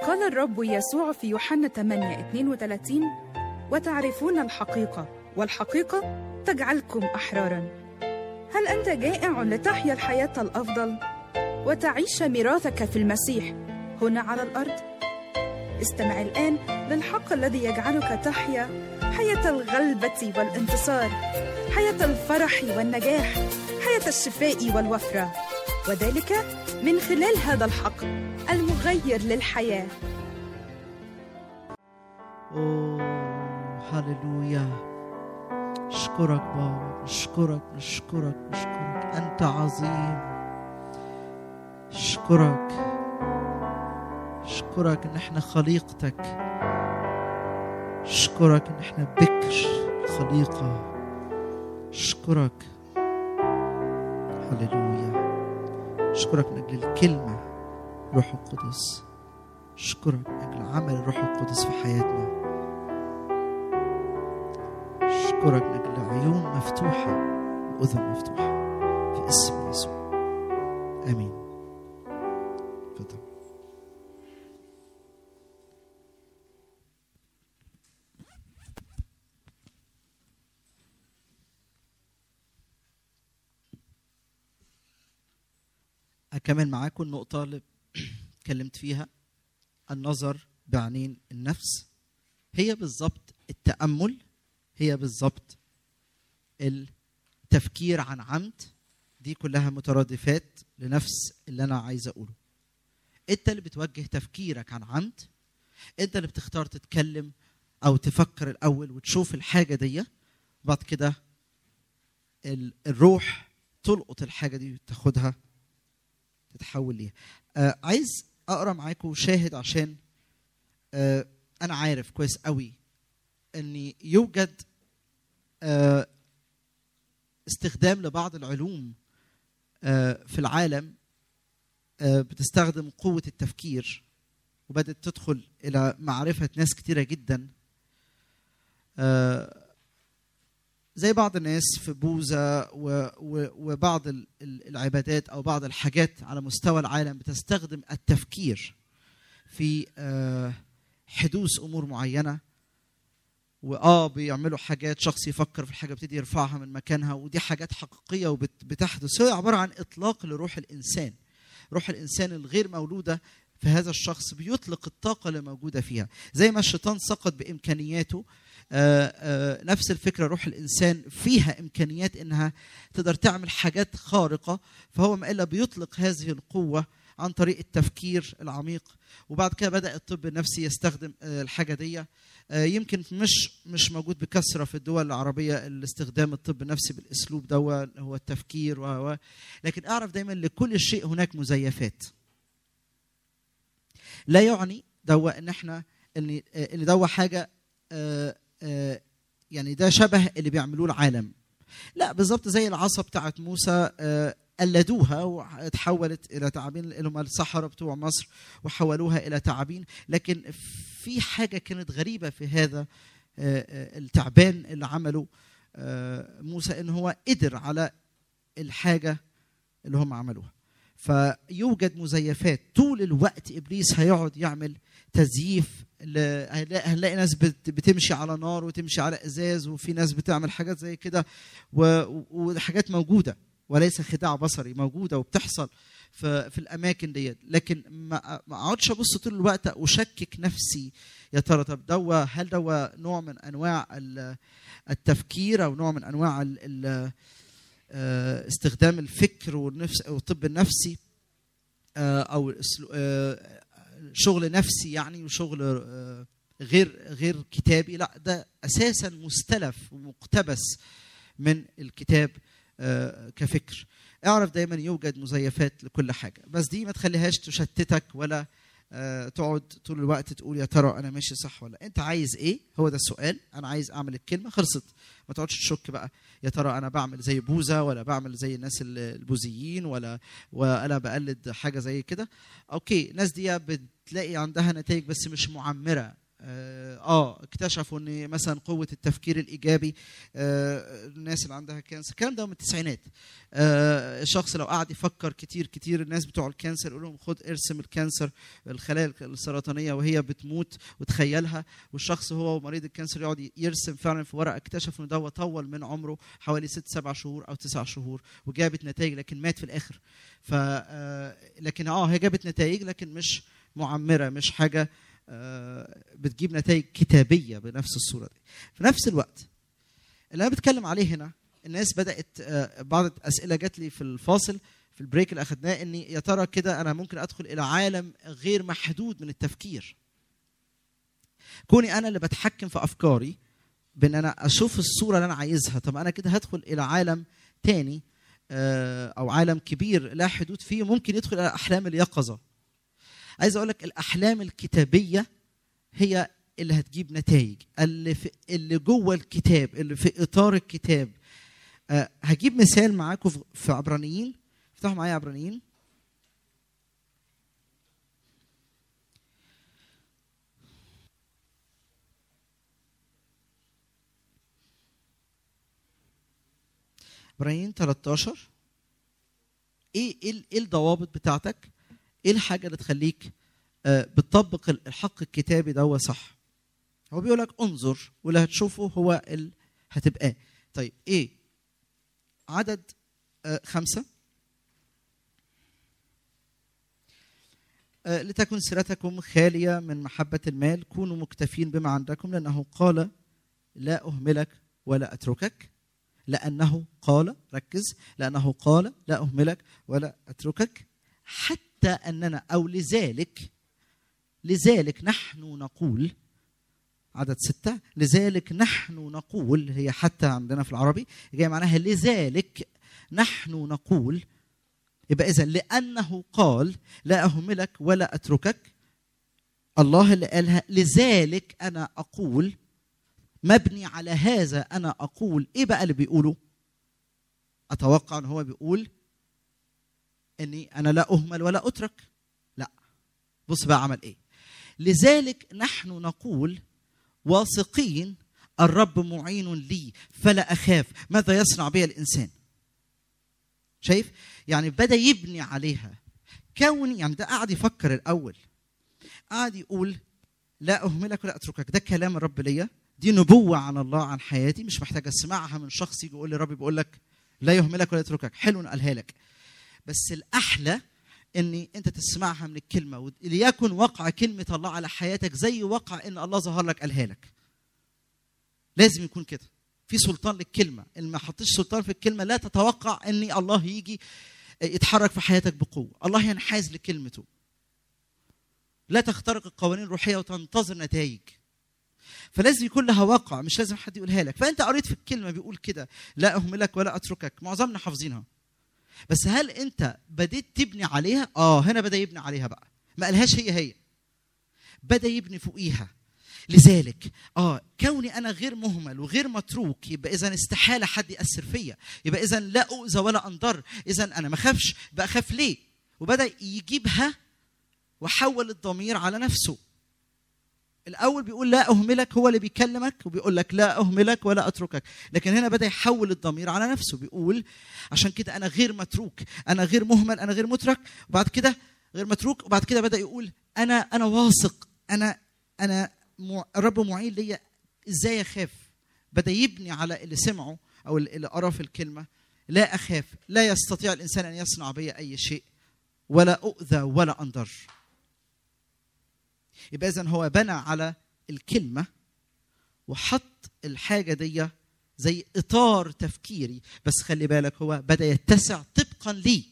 قال الرب يسوع في يوحنا 8 32 وتعرفون الحقيقة والحقيقة تجعلكم أحرارا هل أنت جائع لتحيا الحياة الأفضل وتعيش ميراثك في المسيح هنا على الأرض؟ استمع الآن للحق الذي يجعلك تحيا حياة الغلبة والانتصار حياة الفرح والنجاح حياة الشفاء والوفرة وذلك من خلال هذا الحق المغير للحياه اوه هللويا نشكرك بابا نشكرك نشكرك نشكرك انت عظيم نشكرك نشكرك ان احنا خليقتك نشكرك ان احنا بكر خليقه نشكرك هللويا نشكرك من اجل الكلمه روح القدس نشكرك من اجل عمل الروح القدس في حياتنا نشكرك من اجل عيون مفتوحه واذن مفتوحه في اسم يسوع امين اتفضل أكمل معاكم النقطة اللي اتكلمت فيها النظر بعينين النفس هي بالظبط التأمل هي بالظبط التفكير عن عمد دي كلها مترادفات لنفس اللي أنا عايز أقوله أنت اللي بتوجه تفكيرك عن عمد أنت اللي بتختار تتكلم أو تفكر الأول وتشوف الحاجة دي بعد كده ال- الروح تلقط الحاجة دي وتاخدها تتحول ليها آه عايز اقرا معاكم شاهد عشان آه انا عارف كويس قوي ان يوجد آه استخدام لبعض العلوم آه في العالم آه بتستخدم قوة التفكير وبدأت تدخل إلى معرفة ناس كتيرة جدا آه زي بعض الناس في بوذا و- و- وبعض ال- ال- العبادات او بعض الحاجات على مستوى العالم بتستخدم التفكير في آه، حدوث امور معينه واه بيعملوا حاجات شخص يفكر في الحاجه بيبتدي يرفعها من مكانها ودي حاجات حقيقيه وبتحدث هي عباره عن اطلاق لروح الانسان روح الانسان الغير مولوده في هذا الشخص بيطلق الطاقه اللي موجوده فيها زي ما الشيطان سقط بامكانياته آه، آه، نفس الفكره روح الانسان فيها امكانيات انها تقدر تعمل حاجات خارقه فهو ما الا بيطلق هذه القوه عن طريق التفكير العميق وبعد كده بدا الطب النفسي يستخدم آه، الحاجه دي آه، يمكن مش مش موجود بكثره في الدول العربيه الاستخدام الطب النفسي بالاسلوب ده هو التفكير و و- لكن اعرف دايما لكل شيء هناك مزيفات لا يعني دوا ان احنا ان ان دوا حاجه آه، آه، يعني ده شبه اللي بيعملوه العالم لا بالظبط زي العصا بتاعت موسى آه، قلدوها وتحولت الى تعابين اللي هم السحره بتوع مصر وحولوها الى تعابين لكن في حاجه كانت غريبه في هذا آه، آه، التعبان اللي عمله آه، موسى ان هو قدر على الحاجه اللي هم عملوها فيوجد مزيفات طول الوقت ابليس هيقعد يعمل تزييف ل- هنلاقي هنلاقي ناس بت- بتمشي على نار وتمشي على ازاز وفي ناس بتعمل حاجات زي كده و- وحاجات موجوده وليس خداع بصري موجوده وبتحصل في في الاماكن ديت لكن ما ما اقعدش ابص طول الوقت اشكك نفسي يا ترى طب دوا هل دوا نوع من انواع ال- التفكير او نوع من انواع ال- ال- آه، استخدام الفكر والنفس او الطب النفسي آه، او الأسلو- آه، شغل نفسي يعني وشغل آه، غير غير كتابي لا ده اساسا مستلف ومقتبس من الكتاب آه، كفكر اعرف دايما يوجد مزيفات لكل حاجه بس دي ما تخليهاش تشتتك ولا آه، تقعد طول الوقت تقول يا ترى انا ماشي صح ولا انت عايز ايه هو ده السؤال انا عايز اعمل الكلمه خلصت ما تقعدش تشك بقى يا ترى انا بعمل زي بوذا ولا بعمل زي الناس ال- البوذيين ولا وانا بقلد حاجه زي كده اوكي الناس دي بتلاقي عندها نتائج بس مش معمره اه آه، اكتشفوا ان مثلا قوه التفكير الايجابي آه الناس اللي عندها كانسر الكلام ده من التسعينات آه الشخص لو قعد يفكر كتير كتير الناس بتوع الكانسر يقول لهم خد ارسم الكانسر الخلايا السرطانيه وهي بتموت وتخيلها والشخص هو مريض الكانسر يقعد يرسم فعلا في ورقه اكتشف ان ده طول من عمره حوالي ست سبع شهور او تسع شهور وجابت نتائج لكن مات في الاخر ف آه، لكن اه هي جابت نتائج لكن مش معمره مش حاجه آه، بتجيب نتائج كتابيه بنفس الصوره دي في نفس الوقت اللي انا بتكلم عليه هنا الناس بدات آه، بعض الاسئله جات لي في الفاصل في البريك اللي اخذناه اني يا ترى كده انا ممكن ادخل الى عالم غير محدود من التفكير كوني انا اللي بتحكم في افكاري بان انا اشوف الصوره اللي انا عايزها طب انا كده هدخل الى عالم تاني آه، او عالم كبير لا حدود فيه ممكن يدخل الى احلام اليقظه عايز اقول لك الاحلام الكتابيه هي اللي هتجيب نتائج اللي في اللي جوه الكتاب اللي في اطار الكتاب أه هجيب مثال معاكم في- في عبرانيين افتحوا معايا عبرانيين عبرانيين 13 ايه ايه ال- ايه الضوابط بتاعتك ايه الحاجه اللي تخليك آه، بتطبق ال- الحق الكتابي ده صح هو بيقول لك انظر واللي هتشوفه هو ال... هتبقى طيب ايه عدد آه، خمسة آه، لتكن سيرتكم خالية من محبة المال كونوا مكتفين بما عندكم لأنه قال لا أهملك ولا أتركك لأنه قال ركز لأنه قال لا أهملك ولا أتركك حتى أننا أو لذلك لذلك نحن نقول عدد ستة لذلك نحن نقول هي حتى عندنا في العربي جاي معناها لذلك نحن نقول يبقى إذا لأنه قال لا أهملك ولا أتركك الله اللي قالها لذلك أنا أقول مبني على هذا أنا أقول إيه بقى اللي بيقوله أتوقع أن هو بيقول اني انا لا اهمل ولا اترك لا بص بقى عمل ايه لذلك نحن نقول واثقين الرب معين لي فلا اخاف ماذا يصنع بي الانسان شايف يعني بدا يبني عليها كوني يعني ده قاعد يفكر الاول قاعد يقول لا اهملك ولا اتركك ده كلام الرب ليا دي نبوه عن الله عن حياتي مش محتاج اسمعها من شخص يجي يقول لي الرب بيقول لك لا يهملك ولا يتركك حلو إن قالها لك بس الاحلى ان انت تسمعها من الكلمه ليكن وقع كلمه الله على حياتك زي وقع ان الله ظهر لك قالها لك لازم يكون كده في سلطان للكلمه ان ما حطيش سلطان في الكلمه لا تتوقع ان الله يجي يتحرك في حياتك بقوه الله ينحاز لكلمته لا تخترق القوانين الروحيه وتنتظر نتائج فلازم يكون لها واقع مش لازم حد يقولها لك فانت قريت في الكلمه بيقول كده لا اهملك ولا اتركك معظمنا حافظينها بس هل انت بديت تبني عليها اه هنا بدا يبني عليها بقى ما قالهاش هي هي بدا يبني فوقيها لذلك اه كوني انا غير مهمل وغير متروك يبقى اذا استحاله حد ياثر فيا يبقى اذا لا اؤذى ولا انضر اذا انا ما اخافش بقى اخاف ليه وبدا يجيبها وحول الضمير على نفسه الاول بيقول لا اهملك هو اللي بيكلمك وبيقول لك لا اهملك ولا اتركك لكن هنا بدا يحول الضمير على نفسه بيقول عشان كده انا غير متروك انا غير مهمل انا غير مترك وبعد كده غير متروك وبعد كده بدا يقول انا انا واثق انا انا مع الرب معين ليا ازاي اخاف بدا يبني على اللي سمعه او اللي قرا في الكلمه لا اخاف لا يستطيع الانسان ان يصنع بي اي شيء ولا اؤذى ولا انضر يبقى اذا هو بنى على الكلمه وحط الحاجه دي زي اطار تفكيري بس خلي بالك هو بدا يتسع طبقا لي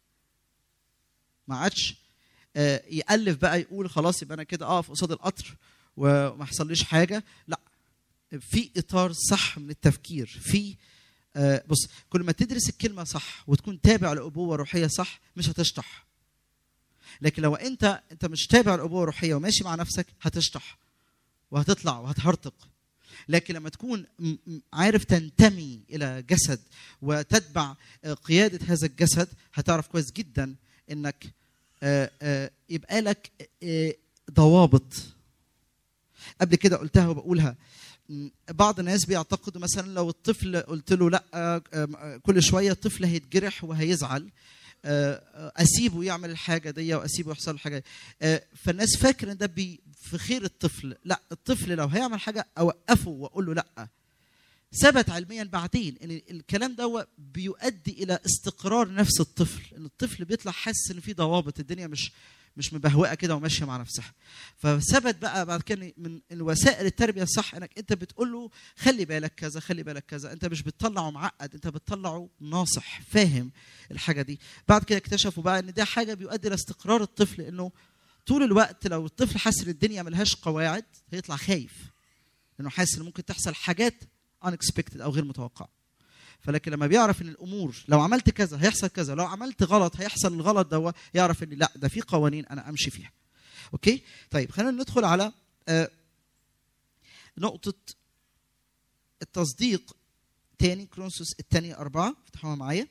ما عادش آه، يالف بقى يقول خلاص يبقى انا كده اقف قصاد القطر وما حصليش حاجه لا في اطار صح من التفكير في آه، بص كل ما تدرس الكلمه صح وتكون تابع لابوه روحيه صح مش هتشطح لكن لو انت انت مش تابع الابوه الروحيه وماشي مع نفسك هتشطح وهتطلع وهتهرطق لكن لما تكون م- م- عارف تنتمي الى جسد وتتبع آه، قياده هذا الجسد هتعرف كويس جدا انك آه، آه، يبقى لك آه، ضوابط قبل كده قلتها وبقولها م، بعض الناس بيعتقدوا مثلا لو الطفل قلت له لا آه، آه، كل شويه الطفل هيتجرح وهيزعل آه، آه، اسيبه يعمل الحاجه دي واسيبه يحصل له الحاجه دي. آه، فالناس فاكره ان ده بي في خير الطفل لا الطفل لو هيعمل حاجه اوقفه واقول له لا ثبت علميا بعدين ان الكلام ده بيؤدي الى استقرار نفس الطفل ان الطفل بيطلع حاسس ان في ضوابط الدنيا مش مش مبهوئه كده وماشيه مع نفسها فثبت بقى بعد كده من الوسائل التربيه الصح انك انت بتقول له خلي بالك كذا خلي بالك كذا انت مش بتطلعه معقد انت بتطلعه ناصح فاهم الحاجه دي بعد كده اكتشفوا بقى ان ده حاجه بيؤدي الى استقرار الطفل انه طول الوقت لو الطفل حاسس ان الدنيا ملهاش قواعد هيطلع خايف لانه حاسس ان ممكن تحصل حاجات unexpected او غير متوقعه فلكن لما بيعرف ان الامور لو عملت كذا هيحصل كذا لو عملت غلط هيحصل الغلط ده يعرف ان لا ده في قوانين انا امشي فيها اوكي طيب خلينا ندخل على آه، نقطه التصديق تاني كرونسوس الثانية أربعة افتحوها معايا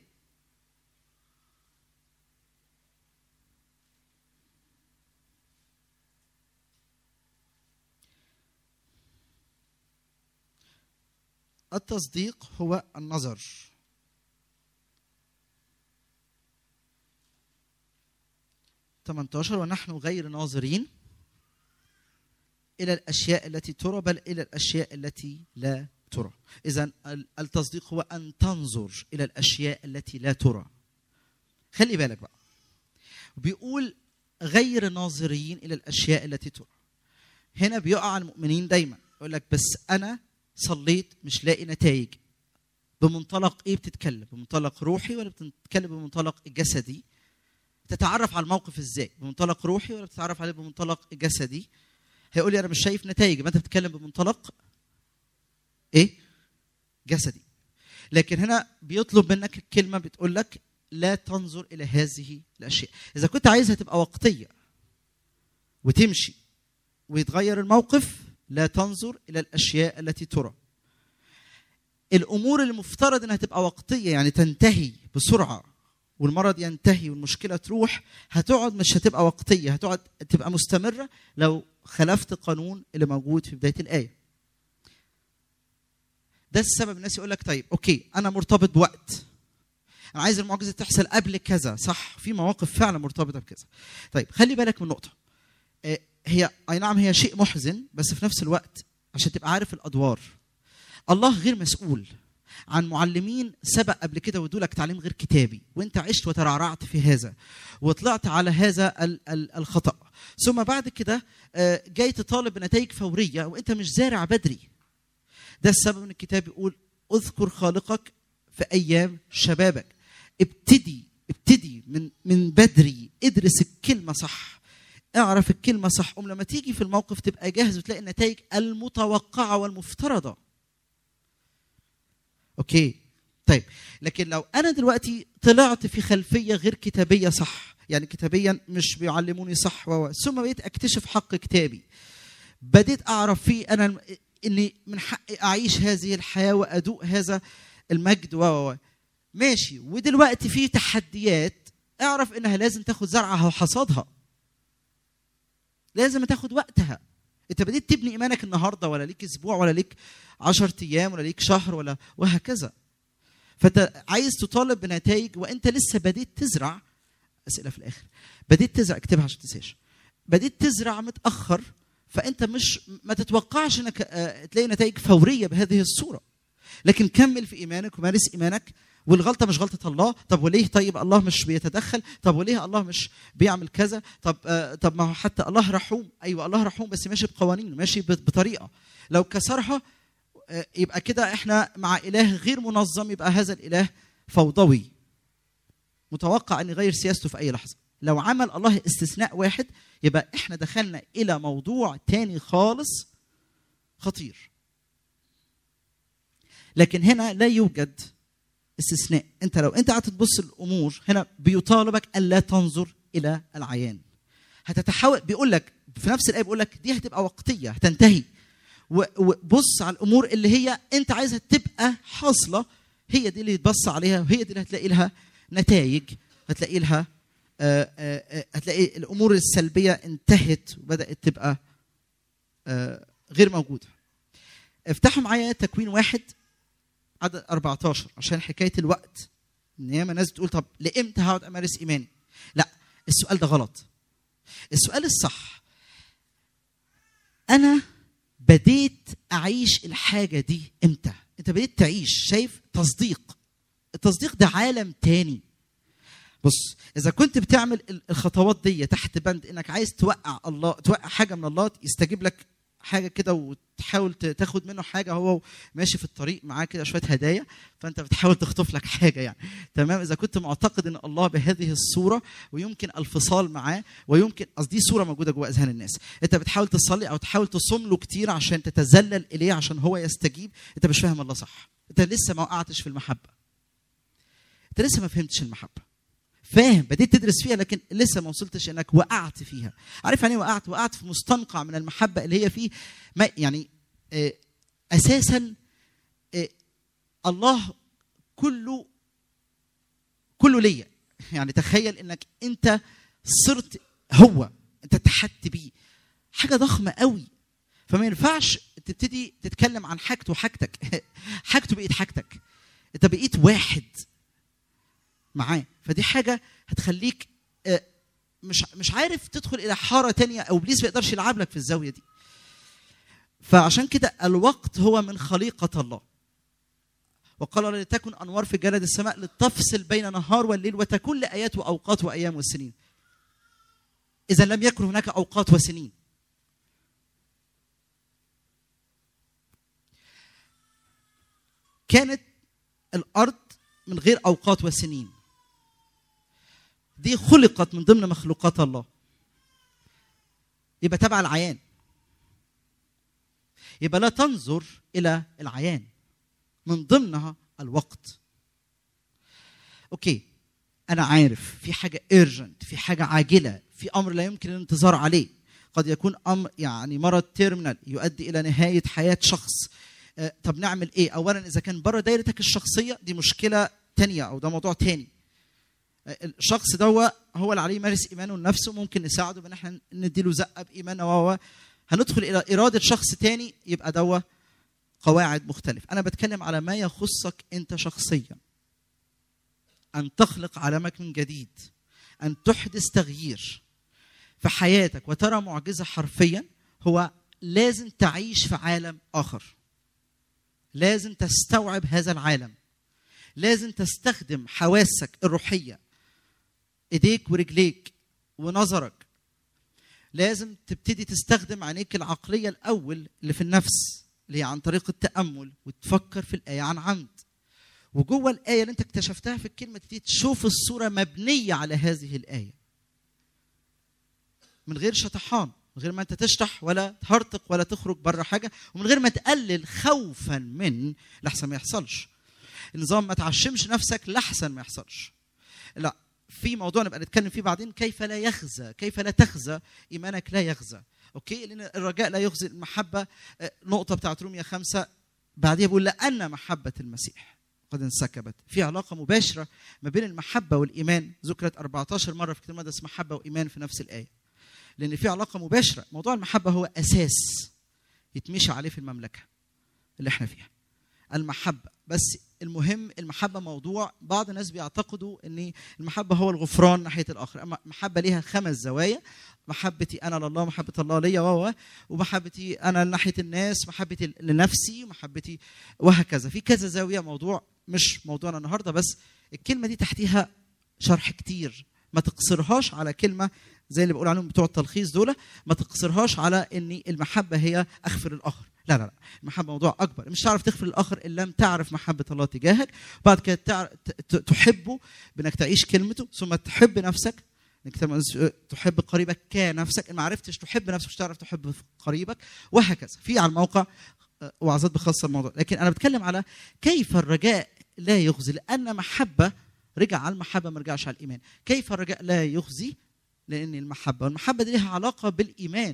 التصديق هو النظر ثمانية ونحن غير ناظرين إلى الأشياء التي ترى بل إلى الأشياء التي لا ترى إذا التصديق هو أن تنظر إلى الأشياء التي لا ترى خلي بالك بقى بيقول غير ناظرين إلى الأشياء التي ترى هنا بيقع على المؤمنين دايما يقول لك بس أنا صليت مش لاقي نتائج بمنطلق ايه بتتكلم بمنطلق روحي ولا بتتكلم بمنطلق جسدي تتعرف على الموقف ازاي بمنطلق روحي ولا بتتعرف عليه بمنطلق جسدي هيقول لي انا مش شايف نتائج ما انت بتتكلم بمنطلق ايه جسدي لكن هنا بيطلب منك الكلمه بتقول لك لا تنظر الى هذه الاشياء اذا كنت عايزها تبقى وقتيه وتمشي ويتغير الموقف لا تنظر الى الاشياء التي ترى الامور المفترض انها تبقى وقتيه يعني تنتهي بسرعه والمرض ينتهي والمشكله تروح هتقعد مش هتبقى وقتيه هتقعد تبقى مستمره لو خلفت قانون اللي موجود في بدايه الايه ده السبب الناس يقول لك طيب اوكي انا مرتبط بوقت انا عايز المعجزه تحصل قبل كذا صح في مواقف فعلا مرتبطه بكذا طيب خلي بالك من نقطه آه، هي اي نعم هي شيء محزن بس في نفس الوقت عشان تبقى عارف الادوار الله غير مسؤول عن معلمين سبق قبل كده وادوا لك تعليم غير كتابي وانت عشت وترعرعت في هذا وطلعت على هذا ال- ال- الخطا ثم بعد كده آه، جاي تطالب بنتائج فوريه وانت مش زارع بدري ده السبب ان الكتاب يقول اذكر خالقك في ايام شبابك ابتدي ابتدي من من بدري ادرس الكلمه صح اعرف الكلمه صح قوم لما تيجي في الموقف تبقى جاهز وتلاقي النتائج المتوقعه والمفترضه اوكي طيب لكن لو انا دلوقتي طلعت في خلفيه غير كتابيه صح يعني كتابيا مش بيعلموني صح و ثم بقيت اكتشف حق كتابي بديت اعرف فيه انا اني من حقي اعيش هذه الحياه وادوق هذا المجد و و ماشي ودلوقتي في تحديات اعرف انها لازم تاخد زرعها وحصادها لازم تاخد وقتها انت بديت تبني ايمانك النهارده ولا ليك اسبوع ولا ليك 10 ايام ولا ليك شهر ولا وهكذا فانت عايز تطالب بنتائج وانت لسه بديت تزرع اسئله في الاخر بديت تزرع اكتبها عشان تنساش بديت تزرع متاخر فانت مش ما تتوقعش انك آه، تلاقي نتائج فوريه بهذه الصوره لكن كمل في ايمانك ومارس ايمانك والغلطه مش غلطه الله طب وليه طيب الله مش بيتدخل طب وليه الله مش بيعمل كذا طب آه طب ما هو حتى الله رحوم ايوه الله رحوم بس ماشي بقوانين ماشي بط- بطريقه لو كسرها آه، يبقى كده احنا مع اله غير منظم يبقى هذا الاله فوضوي متوقع ان يغير سياسته في اي لحظه لو عمل الله استثناء واحد يبقى احنا دخلنا الى موضوع تاني خالص خطير لكن هنا لا يوجد استثناء انت لو انت قاعد تبص الامور هنا بيطالبك الا تنظر الى العيان هتتحول بيقول لك في نفس الايه بيقول لك دي هتبقى وقتيه هتنتهي و- وبص على الامور اللي هي انت عايزها تبقى حاصله هي دي اللي يتبص عليها وهي دي اللي هتلاقي لها نتائج هتلاقي لها آه، آه، آه، هتلاقي الامور السلبيه انتهت وبدات تبقى آه، غير موجوده افتحوا معايا تكوين واحد عدد 14 عشان حكايه الوقت ان ياما ناس بتقول طب لامتى هقعد امارس ايماني لا السؤال ده غلط السؤال الصح انا بديت اعيش الحاجه دي امتى انت بديت تعيش شايف تصديق التصديق ده عالم تاني بص اذا كنت بتعمل ال- الخطوات دي تحت بند انك عايز توقع الله توقع حاجه من الله يستجيب لك حاجه كده وتحاول ت- تاخد منه حاجه هو ماشي في الطريق معاه كده شويه هدايا فانت بتحاول تخطف لك حاجه يعني تمام اذا كنت معتقد ان الله بهذه الصوره ويمكن الفصال معاه ويمكن قصدي دي صوره موجوده جوه اذهان الناس انت بتحاول تصلي او تحاول تصوم له كتير عشان تتذلل اليه عشان هو يستجيب انت مش فاهم الله صح انت لسه ما وقعتش في المحبه انت لسه ما فهمتش المحبه فاهم بديت تدرس فيها لكن لسه ما وصلتش انك وقعت فيها عارف يعني إيه وقعت وقعت في مستنقع من المحبه اللي هي فيه ما يعني آه، اساسا آه، الله كله كله ليا يعني تخيل انك انت صرت هو انت اتحدت بيه حاجه ضخمه قوي فما ينفعش تبتدي تتكلم عن حاجته حاجتك حاجته بقت حاجتك انت بقيت واحد معاه فدي حاجه هتخليك آه، مش مش عارف تدخل الى حاره تانية او ابليس ما يقدرش يلعب لك في الزاويه دي فعشان كده الوقت هو من خليقه الله وقال لتكن انوار في جلد السماء لتفصل بين نهار والليل وتكون لايات واوقات وايام والسنين اذا لم يكن هناك اوقات وسنين كانت الارض من غير اوقات وسنين دي خلقت من ضمن مخلوقات الله يبقى تبع العيان يبقى لا تنظر الى العيان من ضمنها الوقت اوكي انا عارف في حاجه ايرجنت في حاجه عاجله في امر لا يمكن الانتظار عليه قد يكون امر يعني مرض تيرمينال يؤدي الى نهايه حياه شخص آه، طب نعمل ايه اولا اذا كان بره دايرتك الشخصيه دي مشكله تانية او ده موضوع تاني آه، الشخص ده هو اللي عليه يمارس ايمانه لنفسه ممكن نساعده بان احنا نديله زقه بايمانه و هندخل الى اراده شخص تاني يبقى دوا قواعد مختلف انا بتكلم على ما يخصك انت شخصيا ان تخلق عالمك من جديد ان تحدث تغيير في حياتك وترى معجزه حرفيا هو لازم تعيش في عالم اخر لازم تستوعب هذا العالم لازم تستخدم حواسك الروحيه ايديك ورجليك ونظرك لازم تبتدي تستخدم عينيك العقليه الاول اللي في النفس اللي هي عن طريق التامل وتفكر في الايه عن عمد وجوه الايه اللي انت اكتشفتها في الكلمه تبتدي تشوف الصوره مبنيه على هذه الايه من غير شطحان من غير ما انت تشطح ولا تهرطق ولا تخرج بره حاجه ومن غير ما تقلل خوفا من لحسن ما يحصلش النظام ما تعشمش نفسك لحسن ما يحصلش لا في موضوع نبقى نتكلم فيه بعدين كيف لا يخزى كيف لا تخزى ايمانك لا يخزى اوكي لان الرجاء لا يخزي المحبه آه، نقطه بتاعت روميا خمسة بعديها بيقول لان محبه المسيح قد انسكبت في علاقه مباشره ما بين المحبه والايمان ذكرت 14 مره في الكتاب المقدس محبه وايمان في نفس الايه لان في علاقه مباشره موضوع المحبه هو اساس يتمشي عليه في المملكه اللي احنا فيها المحبه بس المهم المحبه موضوع بعض الناس بيعتقدوا ان المحبه هو الغفران ناحيه الاخر اما المحبه ليها خمس زوايا محبتي انا لله محبه الله ليا و ومحبتي انا ناحيه الناس محبتي لنفسي ومحبتي وهكذا في كذا زاويه موضوع مش موضوعنا النهارده بس الكلمه دي تحتيها شرح كتير ما تقصرهاش على كلمه زي اللي بقول عليهم بتوع التلخيص دول ما تقصرهاش على ان المحبه هي اغفر الاخر لا لا لا المحبه موضوع اكبر مش هتعرف تغفر الاخر ان لم تعرف محبه الله تجاهك بعد كده تعرف تحبه بانك تعيش كلمته ثم تحب نفسك انك تحب قريبك كنفسك ان ما عرفتش تحب نفسك مش هتعرف تحب قريبك وهكذا في على الموقع وعظات بخاصه الموضوع لكن انا بتكلم على كيف الرجاء لا يخزي لان محبه رجع على المحبه ما رجعش على الايمان كيف الرجاء لا يخزي لان المحبه والمحبه دي لها علاقه بالايمان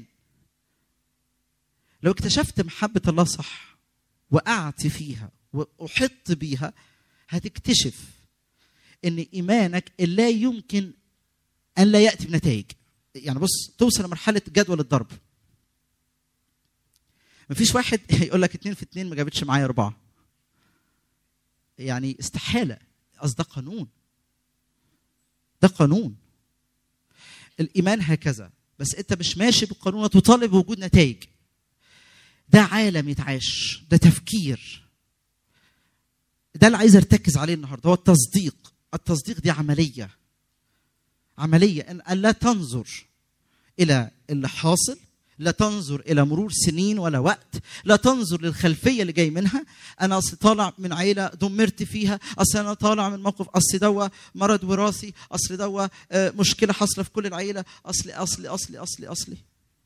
لو اكتشفت محبه الله صح وقعت فيها واحط بيها هتكتشف ان ايمانك لا يمكن ان لا ياتي بنتائج يعني بص توصل لمرحله جدول الضرب مفيش واحد يقول لك اتنين في اتنين ما جابتش معايا اربعه يعني استحاله قصد ده قانون ده قانون الايمان هكذا بس انت مش ماشي بالقانون وتطالب بوجود نتائج ده عالم يتعاش ده تفكير ده اللي عايز ارتكز عليه النهارده هو التصديق التصديق دي عمليه عمليه ان الا تنظر الى اللي حاصل لا تنظر الى مرور سنين ولا وقت لا تنظر للخلفيه اللي جاي منها انا اصل طالع من عيله دمرت فيها اصل انا طالع من موقف اصل دوا مرض وراثي اصل دوا آه، مشكله حاصله في كل العيله اصلي اصلي اصلي اصلي اصلي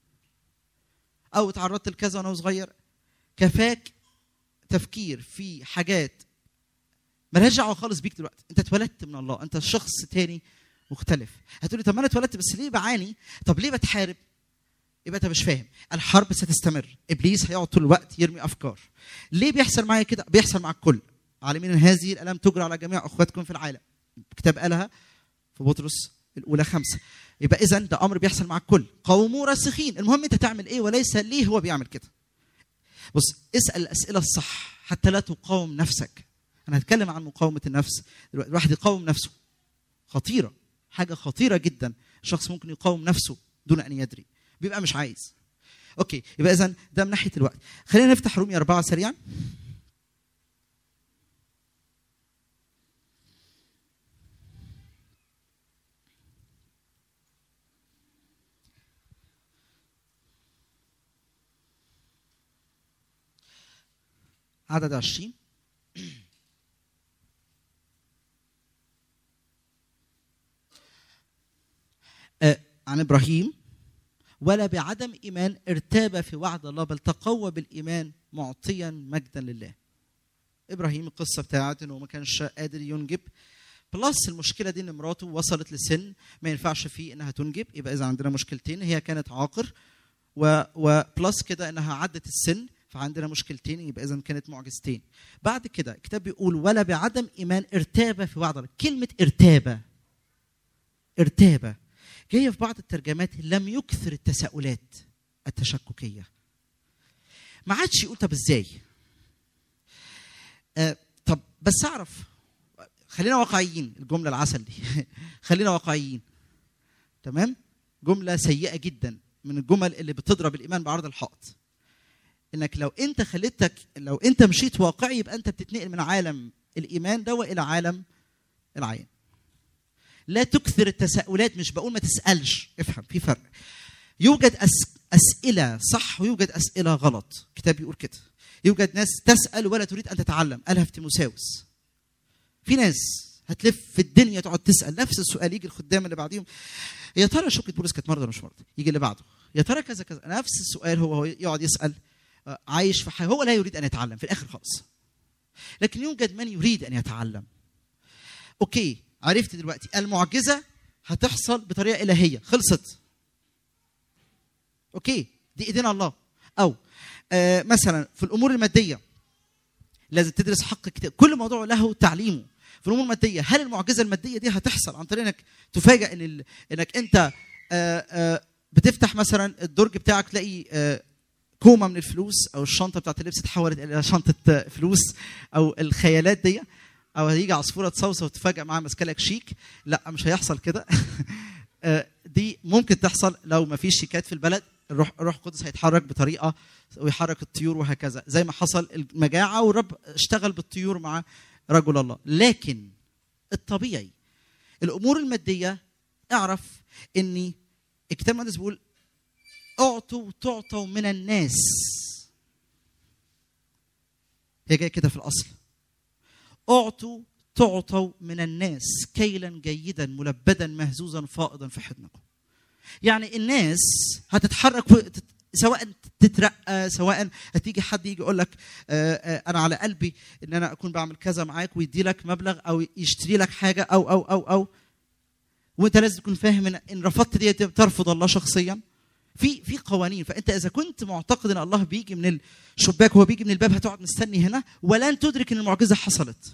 او تعرضت لكذا وانا صغير كفاك تفكير في حاجات ملهاش دعوه خالص بيك دلوقتي انت اتولدت من الله انت شخص تاني مختلف هتقولي طب ما انا اتولدت بس ليه بعاني طب ليه بتحارب يبقى انت مش فاهم الحرب ستستمر ابليس هيقعد طول الوقت يرمي افكار ليه بيحصل معايا كده بيحصل مع الكل عالمين ان هذه الالام تجرى على جميع اخواتكم في العالم الكتاب قالها في بطرس الاولى خمسة يبقى اذا ده امر بيحصل مع الكل قوموا راسخين المهم انت تعمل ايه وليس ليه هو بيعمل كده بص اسال الاسئله الصح حتى لا تقاوم نفسك انا هتكلم عن مقاومه النفس دلوقتي الواحد يقاوم نفسه خطيره حاجه خطيره جدا الشخص ممكن يقاوم نفسه دون ان يدري بيبقى مش عايز اوكي يبقى اذا ده من ناحيه الوقت خلينا نفتح رومية أربعة سريعا عدد عشرين آه، عن ابراهيم ولا بعدم ايمان ارتاب في وعد الله بل تقوى بالايمان معطيا مجدا لله. ابراهيم القصه بتاعت انه ما كانش قادر ينجب بلس المشكله دي ان مراته وصلت لسن ما ينفعش فيه انها تنجب يبقى اذا عندنا مشكلتين هي كانت عاقر و وبلس كده انها عدت السن فعندنا مشكلتين يبقى اذا كانت معجزتين. بعد كده الكتاب بيقول ولا بعدم ايمان ارتاب في وعد الله، كلمه ارتاب ارتاب جايه في بعض الترجمات لم يكثر التساؤلات التشككيه ما عادش يقول طب ازاي آه طب بس اعرف خلينا واقعيين الجمله العسل دي خلينا واقعيين تمام جمله سيئه جدا من الجمل اللي بتضرب الايمان بعرض الحائط انك لو انت خليتك لو انت مشيت واقعي يبقى انت بتتنقل من عالم الايمان ده الى عالم العين لا تكثر التساؤلات مش بقول ما تسالش افهم في فرق يوجد أس... اسئله صح ويوجد اسئله غلط الكتاب بيقول كده يوجد ناس تسال ولا تريد ان تتعلم قالها في تيموساوس في ناس هتلف في الدنيا تقعد تسال نفس السؤال يجي الخدام اللي بعديهم يا ترى شوكه بولس كانت مرضى ولا مش مرضى يجي اللي بعده يا ترى كذا كذا نفس السؤال هو هو يقعد يسال آه، عايش في حياه هو لا يريد ان يتعلم في الاخر خالص لكن يوجد من يريد ان يتعلم اوكي عرفت دلوقتي المعجزه هتحصل بطريقه الهيه خلصت اوكي دي ايدينا الله او آه مثلا في الامور الماديه لازم تدرس حق الكتاب كل موضوع له تعليمه في الامور الماديه هل المعجزه الماديه دي هتحصل عن طريق انك تفاجئ ان ال... انك انت آه آه بتفتح مثلا الدرج بتاعك تلاقي آه كومه من الفلوس او الشنطه بتاعت اللبس اتحولت الى شنطه آه، فلوس او الخيالات دي او هيجي عصفوره تصوصه وتفاجئ معاها ماسكه لك شيك لا مش هيحصل كده آه، دي ممكن تحصل لو ما فيش شيكات في البلد الروح الروح القدس هيتحرك بطريقه ويحرك الطيور وهكذا زي ما حصل المجاعه والرب اشتغل بالطيور مع رجل الله لكن الطبيعي الامور الماديه اعرف اني الكتاب المقدس بيقول اعطوا تعطوا من الناس هي جايه كده في الاصل اعطوا تعطوا من الناس كيلا جيدا ملبدا مهزوزا فائضا في حضنكم يعني الناس هتتحرك و- تت- سواء تترقى سواء هتيجي حد يجي يقول لك آه، آه، انا على قلبي ان انا اكون بعمل كذا معاك ويدي لك مبلغ او يشتري لك حاجه او او او او وانت لازم تكون فاهم ان ان رفضت دي ترفض الله شخصيا في في قوانين فانت اذا كنت معتقد ان الله بيجي من الشباك وهو بيجي من الباب هتقعد مستني هنا ولن تدرك ان المعجزه حصلت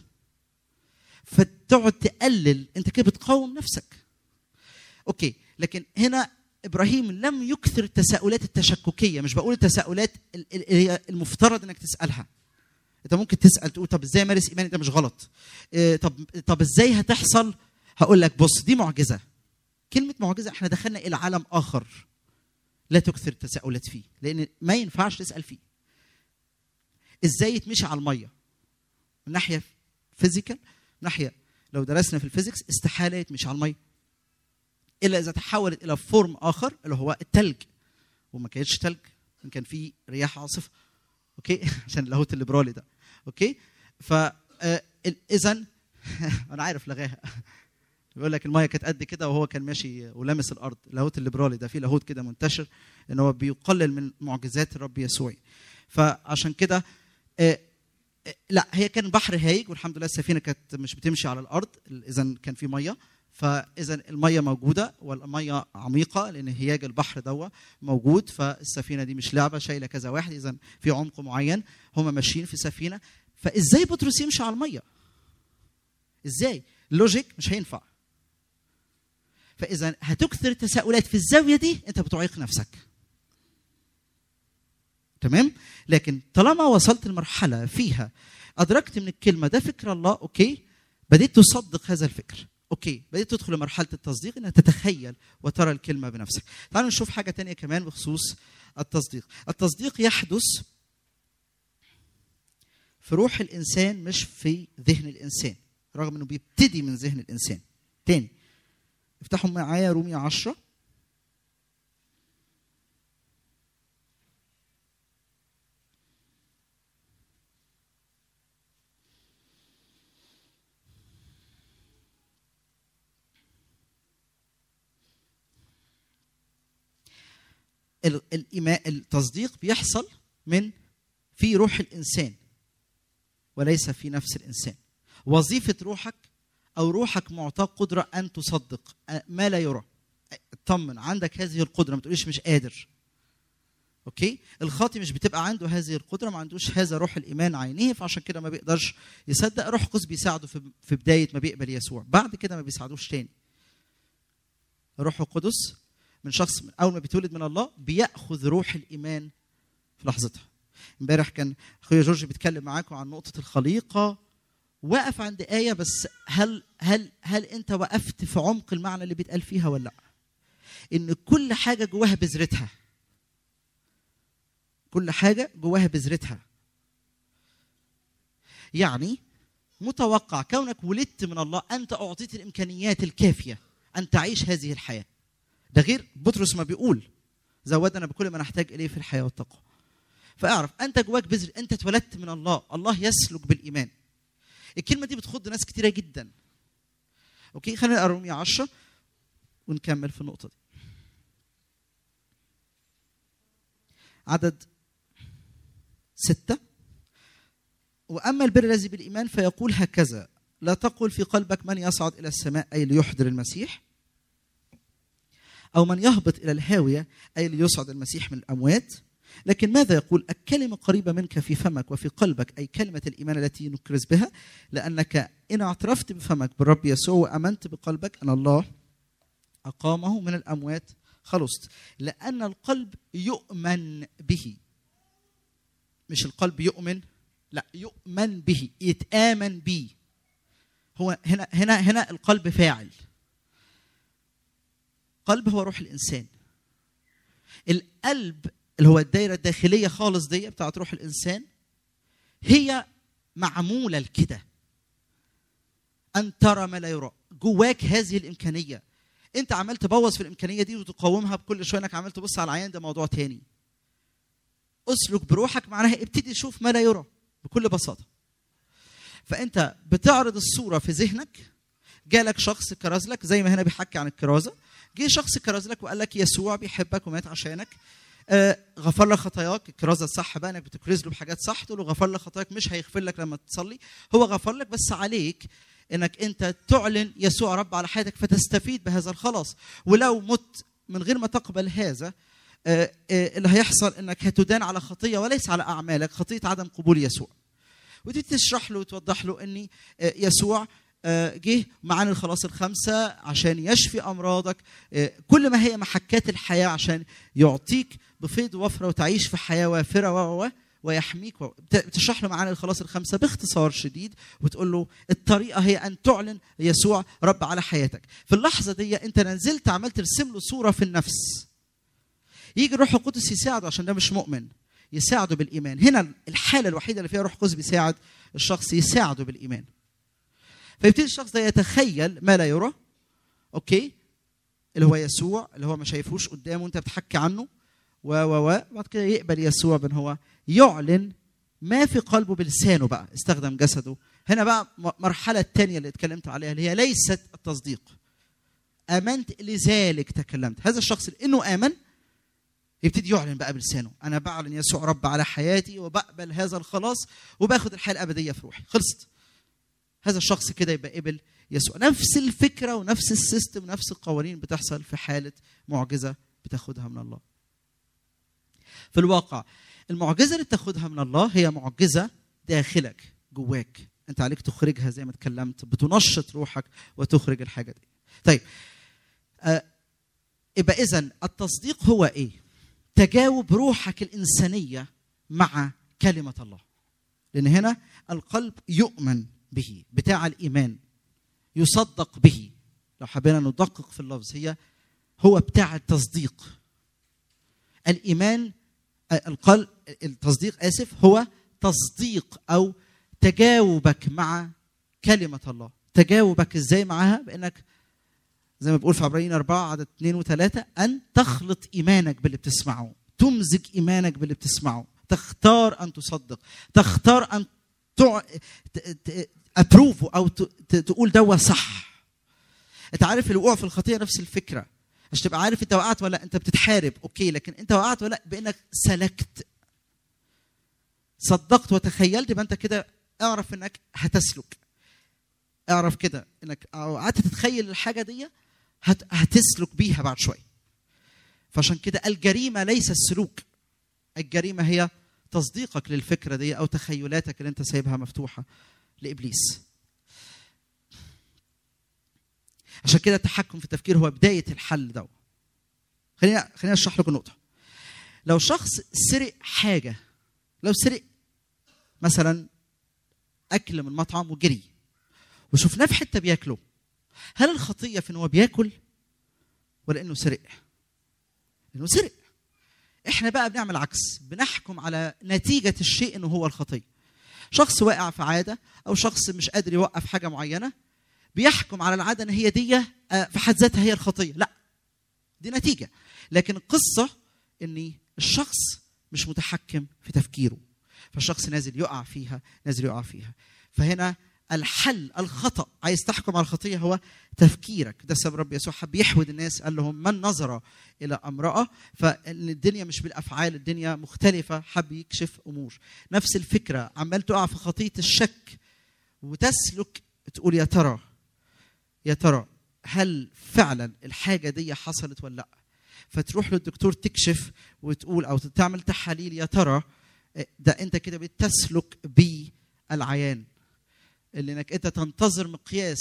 فتقعد تقلل انت كده بتقاوم نفسك اوكي لكن هنا ابراهيم لم يكثر التساؤلات التشككيه مش بقول التساؤلات ال- ال- اللي هي المفترض انك تسالها انت ممكن تسال تقول طب ازاي امارس ايماني ده مش غلط إيه، طب طب ازاي هتحصل هقول لك بص دي معجزه كلمه معجزه احنا دخلنا الى عالم اخر لا تكثر التساؤلات فيه لان ما ينفعش تسال فيه ازاي يتمشي على الميه من ناحيه فيزيكال من ناحيه لو درسنا في الفيزيكس استحاله يتمشي على الميه الا اذا تحولت الى فورم اخر اللي هو التلج وما كانتش تلج كان في رياح عاصفه اوكي عشان اللاهوت الليبرالي ده اوكي ف اذا انا عارف لغاها بيقول لك المايه كانت قد كده وهو كان ماشي ولامس الارض اللاهوت الليبرالي ده في لاهوت كده منتشر ان هو بيقلل من معجزات الرب يسوع فعشان كده آه، آه، لا هي كان بحر هايج والحمد لله السفينه كانت مش بتمشي على الارض اذا كان في ميه فاذا الميه موجوده والميه عميقه لان هياج البحر دوا موجود فالسفينه دي مش لعبه شايله كذا واحد اذا في عمق معين هم ماشيين في سفينه فازاي بطرس يمشي على الميه ازاي لوجيك مش هينفع فاذا هتكثر التساؤلات في الزاويه دي انت بتعيق نفسك تمام لكن طالما وصلت لمرحله فيها ادركت من الكلمه ده فكر الله اوكي بديت تصدق هذا الفكر اوكي بديت تدخل لمرحله التصديق انك تتخيل وترى الكلمه بنفسك تعالوا نشوف حاجه تانية كمان بخصوص التصديق التصديق يحدث في روح الانسان مش في ذهن الانسان رغم انه بيبتدي من ذهن الانسان تاني افتحوا معايا رومية عشرة ال- الإيمان التصديق بيحصل من في روح الإنسان وليس في نفس الإنسان وظيفة روحك أو روحك معطاة قدرة أن تصدق أ- ما لا يرى اطمن عندك هذه القدرة ما تقوليش مش قادر اوكي الخاطي مش بتبقى عنده هذه القدره ما عندوش هذا روح الايمان عينيه فعشان كده ما بيقدرش يصدق روح القدس بيساعده في في بدايه ما بيقبل يسوع بعد كده ما بيساعدوش تاني روح القدس من شخص من اول ما بيتولد من الله بياخذ روح الايمان في لحظتها امبارح كان اخويا جورج بيتكلم معاكم عن نقطه الخليقه وقف عند ايه بس هل هل هل انت وقفت في عمق المعنى اللي بيتقال فيها ولا لا ان كل حاجه جواها بذرتها كل حاجه جواها بذرتها يعني متوقع كونك ولدت من الله انت اعطيت الامكانيات الكافيه ان تعيش هذه الحياه ده غير بطرس ما بيقول زودنا بكل ما نحتاج اليه في الحياه والتقوى فاعرف انت جواك بذر انت اتولدت من الله الله يسلك بالايمان الكلمه دي بتخض ناس كتيره جدا اوكي خلينا نقرا رومية 10 ونكمل في النقطه دي عدد ستة وأما البر الذي بالإيمان فيقول هكذا لا تقل في قلبك من يصعد إلى السماء أي ليحضر المسيح أو من يهبط إلى الهاوية أي ليصعد المسيح من الأموات لكن ماذا يقول الكلمة قريبة منك في فمك وفي قلبك أي كلمة الإيمان التي نكرز بها لأنك إن اعترفت بفمك بالرب يسوع وأمنت بقلبك أن الله أقامه من الأموات خلصت لأن القلب يؤمن به مش القلب يؤمن لا يؤمن به يتآمن به هو هنا هنا هنا القلب فاعل قلب هو روح الإنسان القلب اللي هو الدايرة الداخلية خالص دي بتاعت روح الإنسان هي معمولة لكده أن ترى ما لا يرى جواك هذه الإمكانية أنت عمال تبوظ في الإمكانية دي وتقاومها بكل شوية إنك عمال تبص على العيان ده موضوع تاني اسلك بروحك معناها ابتدي تشوف ما لا يرى بكل بساطة فأنت بتعرض الصورة في ذهنك جالك شخص كرز لك زي ما هنا بيحكي عن الكرازة جه شخص كرز لك وقال لك يسوع بيحبك ومات عشانك آه غفر لك خطاياك الكرازه الصح بقى انك بتكرز له بحاجات صح تقول له غفر لك خطاياك مش هيغفر لك لما تصلي هو غفر لك بس عليك انك انت تعلن يسوع رب على حياتك فتستفيد بهذا الخلاص ولو مت من غير ما تقبل هذا آه آه اللي هيحصل انك هتدان على خطيه وليس على اعمالك خطيه عدم قبول يسوع وتبتدي تشرح له وتوضح له اني يسوع آه، جه معانا الخلاص الخمسه عشان يشفي امراضك آه، كل ما هي محكات الحياه عشان يعطيك بفيض وفره وتعيش في حياه وافره و و- و ويحميك و- بت- بتشرح له معانا الخلاص الخمسه باختصار شديد وتقول له الطريقه هي ان تعلن يسوع رب على حياتك في اللحظه دي انت نزلت عملت ترسم له صوره في النفس يجي الروح القدس يساعده عشان ده مش مؤمن يساعده بالايمان هنا الحاله الوحيده اللي فيها الروح القدس بيساعد الشخص يساعده بالايمان فيبتدي الشخص ده يتخيل ما لا يرى اوكي اللي هو يسوع اللي هو ما شايفوش قدامه وانت بتحكي عنه و و و بعد كده يقبل يسوع بان هو يعلن ما في قلبه بلسانه بقى استخدم جسده هنا بقى م- المرحله الثانيه اللي اتكلمت عليها اللي هي ليست التصديق امنت لذلك تكلمت هذا الشخص لانه امن يبتدي يعلن بقى بلسانه انا بعلن يسوع رب على حياتي وبقبل هذا الخلاص وباخد الحياه الابديه في روحي خلصت هذا الشخص كده يبقى قبل يسوع نفس الفكره ونفس السيستم ونفس القوانين بتحصل في حاله معجزه بتاخدها من الله في الواقع المعجزه اللي بتاخدها من الله هي معجزه داخلك جواك انت عليك تخرجها زي ما اتكلمت بتنشط روحك وتخرج الحاجه دي طيب آه يبقى اذا التصديق هو ايه تجاوب روحك الانسانيه مع كلمه الله لان هنا القلب يؤمن به بتاع الايمان يصدق به لو حبينا ندقق في اللفظ هي هو بتاع التصديق الايمان آه، القلب التصديق اسف هو تصديق او تجاوبك مع كلمه الله تجاوبك ازاي معاها بانك زي ما بقول في عبرانيين أربعة عدد اثنين وثلاثة أن تخلط إيمانك باللي بتسمعه تمزج إيمانك باللي بتسمعه تختار أن تصدق تختار أن تع... أبروف أو ت... ت... تقول دوا صح أنت عارف الوقوع في الخطية نفس الفكرة عشان تبقى عارف أنت وقعت ولا أنت بتتحارب أوكي لكن أنت وقعت ولا لأ بأنك سلكت صدقت وتخيلت يبقى أنت كده اعرف أنك هتسلك اعرف كده انك أو قعدت تتخيل الحاجه دي هت... هتسلك بيها بعد شويه فعشان كده الجريمه ليس السلوك الجريمه هي تصديقك للفكره دي او تخيلاتك اللي انت سايبها مفتوحه لابليس عشان كده التحكم في التفكير هو بدايه الحل ده خلينا خلينا اشرح لكم نقطه لو شخص سرق حاجه لو سرق مثلا اكل من مطعم وجري وشفناه في حته بياكله هل الخطيه في ان هو بياكل ولا انه سرق انه سرق احنا بقى بنعمل عكس بنحكم على نتيجه الشيء انه هو الخطيه شخص واقع في عاده او شخص مش قادر يوقف حاجه معينه بيحكم على العاده ان هي دي آه، في حد ذاتها هي الخطيه لا دي نتيجه لكن القصه ان الشخص مش متحكم في تفكيره فالشخص نازل يقع فيها نازل يقع فيها فهنا الحل الخطا عايز تحكم على الخطيه هو تفكيرك ده سبب رب يسوع حب يحود الناس قال لهم من نظر الى امراه فان الدنيا مش بالافعال الدنيا مختلفه حب يكشف امور نفس الفكره عمال تقع في خطيه الشك وتسلك تقول يا ترى يا ترى هل فعلا الحاجه دي حصلت ولا لا فتروح للدكتور تكشف وتقول او تعمل تحاليل يا ترى ده انت كده بتسلك بالعيان اللي انك انت تنتظر مقياس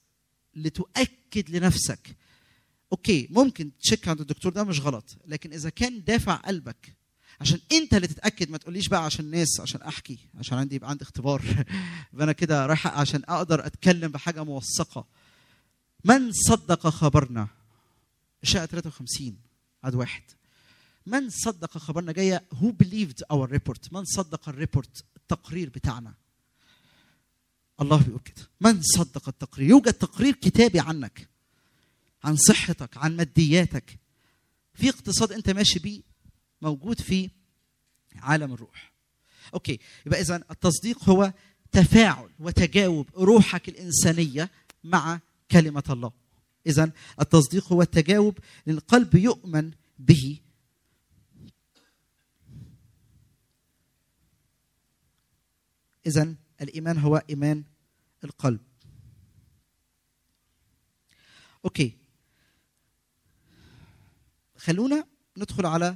لتؤكد لنفسك اوكي ممكن تشيك عند الدكتور ده مش غلط لكن اذا كان دافع قلبك عشان انت اللي تتاكد ما تقوليش بقى عشان الناس عشان احكي عشان عندي يبقى عندي اختبار فانا كده رايح عشان اقدر اتكلم بحاجه موثقه من صدق خبرنا اشاعه 53 عدد واحد من صدق خبرنا جايه who believed our report من صدق الريبورت التقرير بتاعنا الله بيقول كده من صدق التقرير يوجد تقرير كتابي عنك عن صحتك عن مادياتك في اقتصاد انت ماشي بيه موجود في عالم الروح اوكي يبقى اذا التصديق هو تفاعل وتجاوب روحك الانسانيه مع كلمه الله اذا التصديق هو التجاوب للقلب يؤمن به اذا الايمان هو ايمان القلب اوكي خلونا ندخل على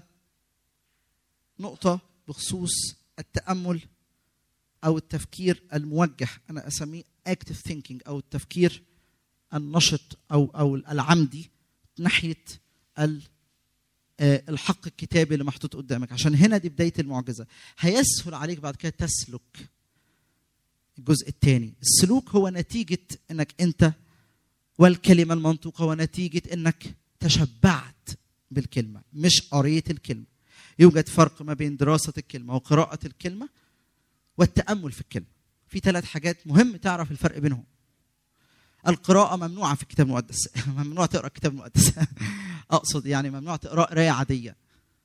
نقطه بخصوص التامل او التفكير الموجه انا اسميه الاكتف ثينكينج او التفكير النشط او او العمدي ناحيه ال- آه، الحق الكتابي اللي محطوط قدامك عشان هنا دي بدايه المعجزه هيسهل عليك بعد كده تسلك الجزء الثاني السلوك هو نتيجه انك انت والكلمه المنطوقه ونتيجه انك تشبعت بالكلمه مش قريت الكلمه يوجد فرق ما بين دراسه الكلمه وقراءه الكلمه والتامل في الكلمه في ثلاث حاجات مهم تعرف الفرق بينهم القراءة ممنوعة في الكتاب المقدس ممنوع تقرأ الكتاب المقدس أقصد يعني ممنوع تقرأ قراية عادية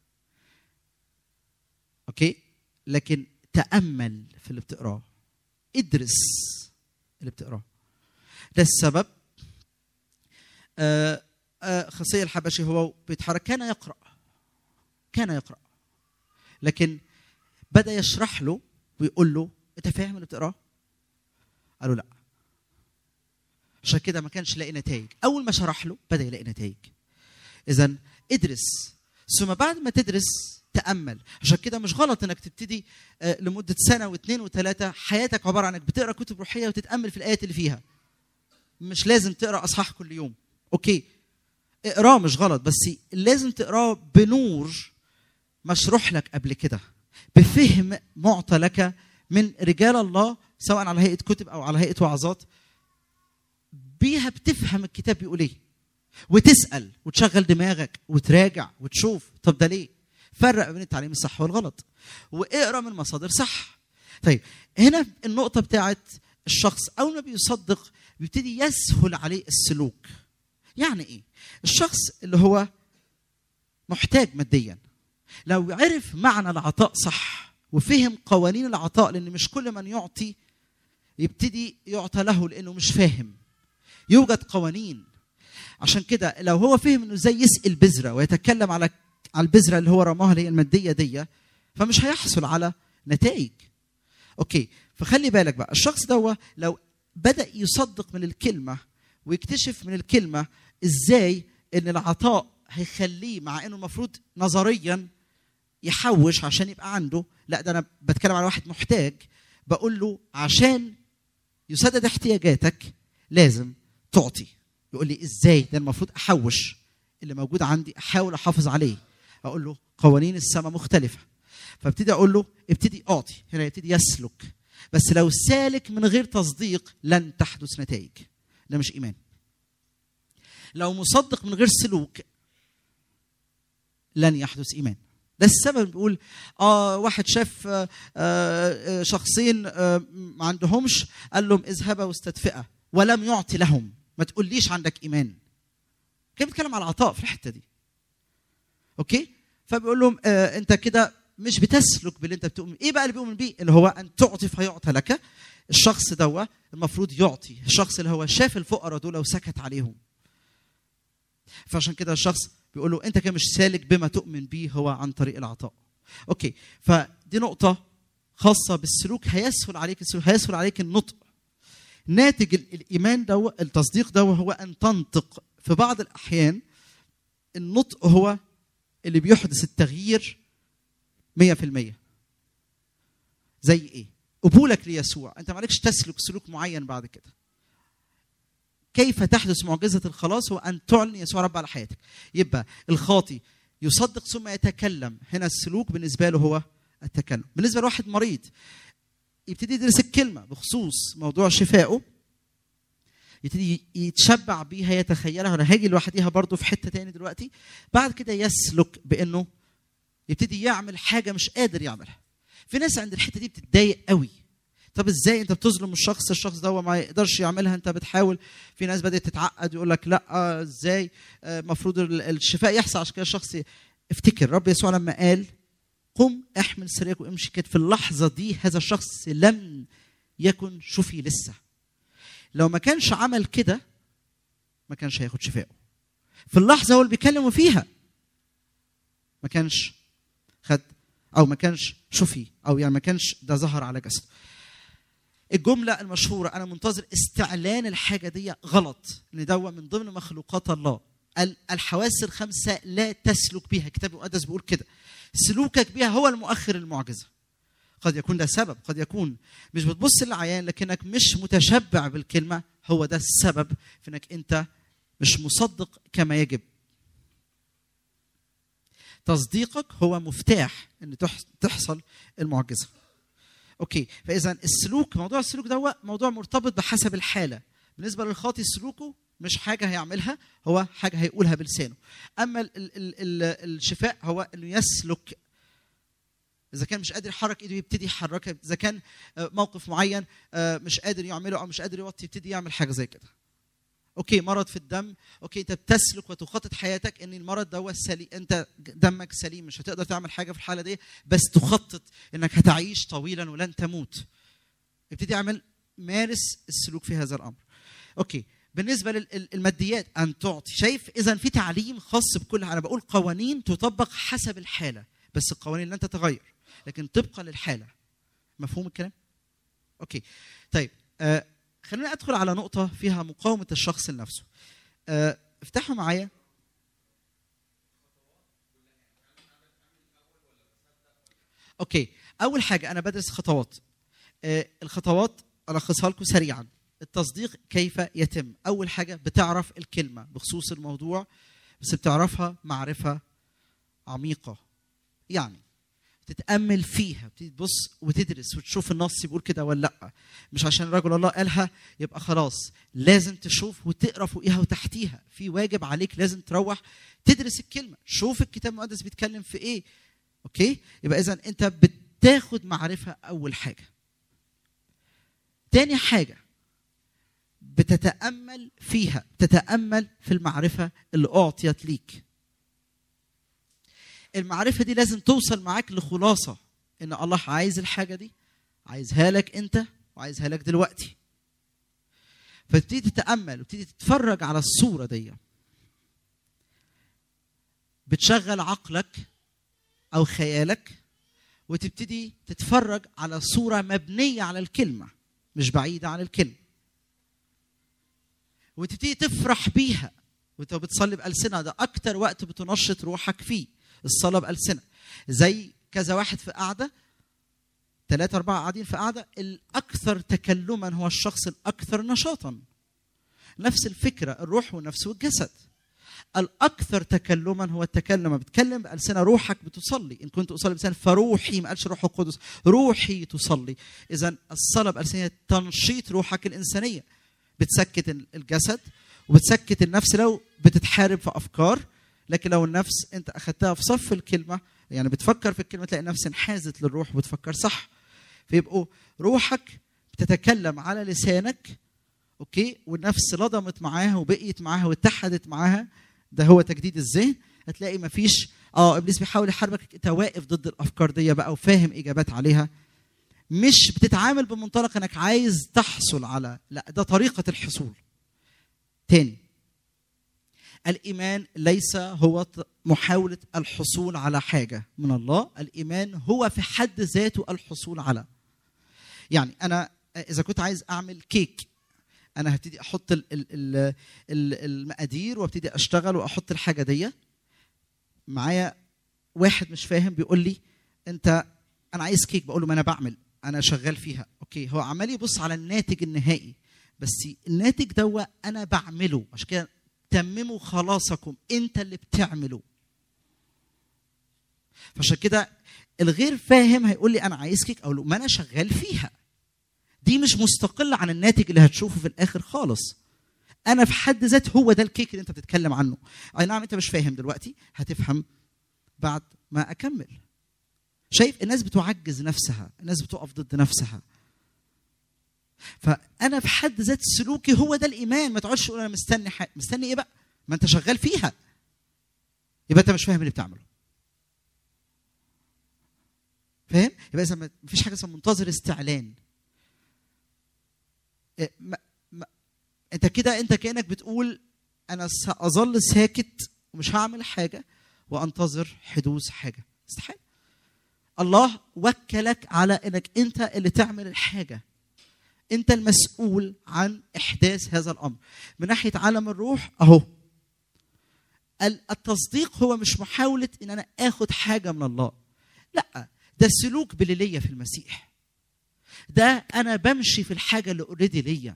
أوكي لكن تأمل في اللي بتقراه ادرس اللي بتقراه ده السبب آه آه خصي الحبشي هو بيتحرك كان يقرأ كان يقرأ لكن بدأ يشرح له ويقول له أنت فاهم اللي بتقراه؟ قالوا لا عشان كده ما كانش لاقي نتائج اول ما شرح له بدا يلاقي نتائج اذا ادرس ثم بعد ما تدرس تامل عشان كده مش غلط انك تبتدي آه، لمده سنه واثنين وثلاثه حياتك عباره عن انك بتقرا كتب روحيه وتتامل في الايات اللي فيها مش لازم تقرا اصحاح كل يوم اوكي اقراه مش غلط بس لازم تقراه بنور مشروح لك قبل كده بفهم معطى لك من رجال الله سواء على هيئه كتب او على هيئه وعظات بيها بتفهم الكتاب بيقول ايه وتسال وتشغل دماغك وتراجع وتشوف طب ده ليه فرق بين التعليم الصح والغلط واقرا من مصادر صح طيب هنا النقطه بتاعت الشخص اول ما بيصدق بيبتدي يسهل عليه السلوك يعني ايه الشخص اللي هو محتاج ماديا لو عرف معنى العطاء صح وفهم قوانين العطاء لان مش كل من يعطي يبتدي يعطى له لانه مش فاهم يوجد قوانين عشان كده لو هو فهم انه ازاي يسقي البذره ويتكلم على على البذره اللي هو رماها اللي هي الماديه دي فمش هيحصل على نتائج اوكي فخلي بالك بقى الشخص ده لو بدا يصدق من الكلمه ويكتشف من الكلمه ازاي ان العطاء هيخليه مع انه المفروض نظريا يحوش عشان يبقى عنده لا ده انا بتكلم على واحد محتاج بقول له عشان يسدد احتياجاتك لازم تعطي يقول لي ازاي ده المفروض احوش اللي موجود عندي احاول احافظ عليه اقول له قوانين السماء مختلفه فابتدي اقول له ابتدي اعطي هنا يبتدي يسلك بس لو سالك من غير تصديق لن تحدث نتائج ده مش ايمان لو مصدق من غير سلوك لن يحدث ايمان ده السبب بيقول اه واحد شاف آه آه شخصين آه ما عندهمش قال لهم اذهبا واستدفئا ولم يعطي لهم ما تقوليش عندك ايمان كان بيتكلم على العطاء في الحته دي اوكي فبيقول لهم آه انت كده مش بتسلك باللي انت بتؤمن ايه بقى اللي بيؤمن بيه اللي هو ان تعطي فيعطى لك الشخص دوا المفروض يعطي الشخص اللي هو شاف الفقراء دول وسكت عليهم فعشان كده الشخص بيقول له انت كده مش سالك بما تؤمن به هو عن طريق العطاء اوكي فدي نقطه خاصه بالسلوك هيسهل عليك السلوك هيسهل عليك النطق ناتج الايمان ده التصديق ده هو ان تنطق في بعض الاحيان النطق هو اللي بيحدث التغيير 100% زي ايه قبولك ليسوع انت مالكش تسلك سلوك معين بعد كده كيف تحدث معجزه الخلاص هو ان تعلن يسوع رب على حياتك يبقى الخاطي يصدق ثم يتكلم هنا السلوك بالنسبه له هو التكلم بالنسبه لواحد مريض يبتدي يدرس الكلمه بخصوص موضوع شفائه يبتدي يتشبع بيها يتخيلها انا هاجي لوحديها برضو في حته تاني دلوقتي بعد كده يسلك بانه يبتدي يعمل حاجه مش قادر يعملها في ناس عند الحته دي بتتضايق قوي طب ازاي انت بتظلم الشخص الشخص ده ما يقدرش يعملها انت بتحاول في ناس بدات تتعقد يقول لك لا ازاي المفروض الشفاء يحصل عشان كده الشخص افتكر رب يسوع لما قال قم احمل سريرك وامشي كده في اللحظه دي هذا الشخص لم يكن شفي لسه لو ما كانش عمل كده ما كانش هياخد شفائه في اللحظه هو اللي بيكلموا فيها ما كانش خد او ما كانش شفي او يعني ما كانش ده ظهر على جسده الجملة المشهورة أنا منتظر استعلان الحاجة دي غلط لأن ده من ضمن مخلوقات الله الحواس الخمسة لا تسلك بها الكتاب المقدس بيقول كده سلوكك بها هو المؤخر المعجزة قد يكون ده سبب قد يكون مش بتبص للعيان لكنك مش متشبع بالكلمه هو ده السبب في انك انت مش مصدق كما يجب تصديقك هو مفتاح ان تح- تحصل المعجزه اوكي فاذا السلوك موضوع السلوك ده موضوع مرتبط بحسب الحاله بالنسبه للخاطي سلوكه مش حاجه هيعملها هو حاجه هيقولها بلسانه اما ال ال ال ال الشفاء هو انه يسلك اذا كان مش قادر يحرك ايده يبتدي يحركها اذا كان آه، موقف معين آه، مش قادر يعمله او مش قادر يوطي يبتدي يعمل حاجه زي كده اوكي مرض في الدم اوكي انت بتسلك وتخطط حياتك ان المرض ده هو السليم انت دمك سليم مش هتقدر تعمل حاجه في الحاله دي بس تخطط انك هتعيش طويلا ولن تموت ابتدي اعمل مارس السلوك في هذا الامر اوكي بالنسبه للماديات ان تعطي شايف اذا في تعليم خاص بكل انا بقول قوانين تطبق حسب الحاله بس القوانين لن تتغير لكن طبقا للحاله مفهوم الكلام اوكي طيب آه خلينا ادخل على نقطه فيها مقاومه الشخص لنفسه آه افتحوا معايا اوكي اول حاجه انا بدرس خطوات آه الخطوات الخصها لكم سريعا التصديق كيف يتم اول حاجه بتعرف الكلمه بخصوص الموضوع بس بتعرفها معرفه عميقه يعني تتامل فيها بتبتدي تبص وتدرس وتشوف النص بيقول كده ولا لا مش عشان رجل الله قالها يبقى خلاص لازم تشوف وتقرا فوقيها وتحتيها في واجب عليك لازم تروح تدرس الكلمه شوف الكتاب المقدس بيتكلم في ايه اوكي يبقى اذا انت بتاخد معرفه اول حاجه تاني حاجه بتتامل فيها تتامل في المعرفه اللي اعطيت ليك المعرفه دي لازم توصل معاك لخلاصه ان الله عايز الحاجه دي عايزها لك انت وعايزها لك دلوقتي فتبتدي تتامل وتبتدي تتفرج على الصوره دي بتشغل عقلك او خيالك وتبتدي تتفرج على صوره مبنيه على الكلمه مش بعيده عن الكلمه وتبتدي تفرح بيها وانت بتصلي بألسنة ده أكتر وقت بتنشط روحك فيه الصلاة بألسنة زي كذا واحد في قعدة ثلاثة أربعة قاعدين في قعدة الأكثر تكلما هو الشخص الأكثر نشاطا نفس الفكرة الروح والنفس والجسد الأكثر تكلما هو التكلم لما بتكلم بألسنة روحك بتصلي إن كنت أصلي بلسان فروحي ما قالش روح القدس روحي تصلي إذا الصلاة بألسنة تنشيط روحك الإنسانية بتسكت الجسد وبتسكت النفس لو بتتحارب في افكار لكن لو النفس انت اخذتها في صف الكلمه يعني بتفكر في الكلمه تلاقي النفس انحازت للروح وبتفكر صح فيبقوا روحك بتتكلم على لسانك اوكي والنفس لضمت معاها وبقيت معاها واتحدت معاها ده هو تجديد الذهن هتلاقي مفيش اه ابليس بيحاول يحاربك انت واقف ضد الافكار دي بقى وفاهم اجابات عليها مش بتتعامل بمنطلق انك عايز تحصل على لا ده طريقه الحصول تاني الايمان ليس هو محاوله الحصول على حاجه من الله الايمان هو في حد ذاته الحصول على يعني انا اذا كنت عايز اعمل كيك انا هبتدي احط ال ال ال المقادير وابتدي اشتغل واحط الحاجه دي معايا واحد مش فاهم بيقول لي انت انا عايز كيك بقول له ما انا بعمل انا شغال فيها اوكي هو عمال يبص على الناتج النهائي بس الناتج ده انا بعمله عشان كده تمموا خلاصكم انت اللي بتعمله فعشان كده الغير فاهم هيقول لي انا عايز كيك اقول له ما انا شغال فيها دي مش مستقله عن الناتج اللي هتشوفه في الاخر خالص انا في حد ذات هو ده الكيك اللي انت بتتكلم عنه اي نعم انت مش فاهم دلوقتي هتفهم بعد ما اكمل شايف الناس بتعجز نفسها الناس بتقف ضد نفسها فانا في حد ذات سلوكي هو ده الايمان ما تقعدش تقول انا مستني حاجة. مستني ايه بقى ما انت شغال فيها يبقى انت مش فاهم اللي بتعمله فاهم يبقى اذا ما فيش حاجه اسمها منتظر استعلان إيه ما ما انت كده انت كانك بتقول انا ساظل ساكت ومش هعمل حاجه وانتظر حدوث حاجه استحاله الله وكلك على انك انت اللي تعمل الحاجه انت المسؤول عن احداث هذا الامر من ناحيه عالم الروح اهو التصديق هو مش محاوله ان انا اخد حاجه من الله لا ده سلوك بالليليه في المسيح ده انا بمشي في الحاجه اللي اوريدي ليا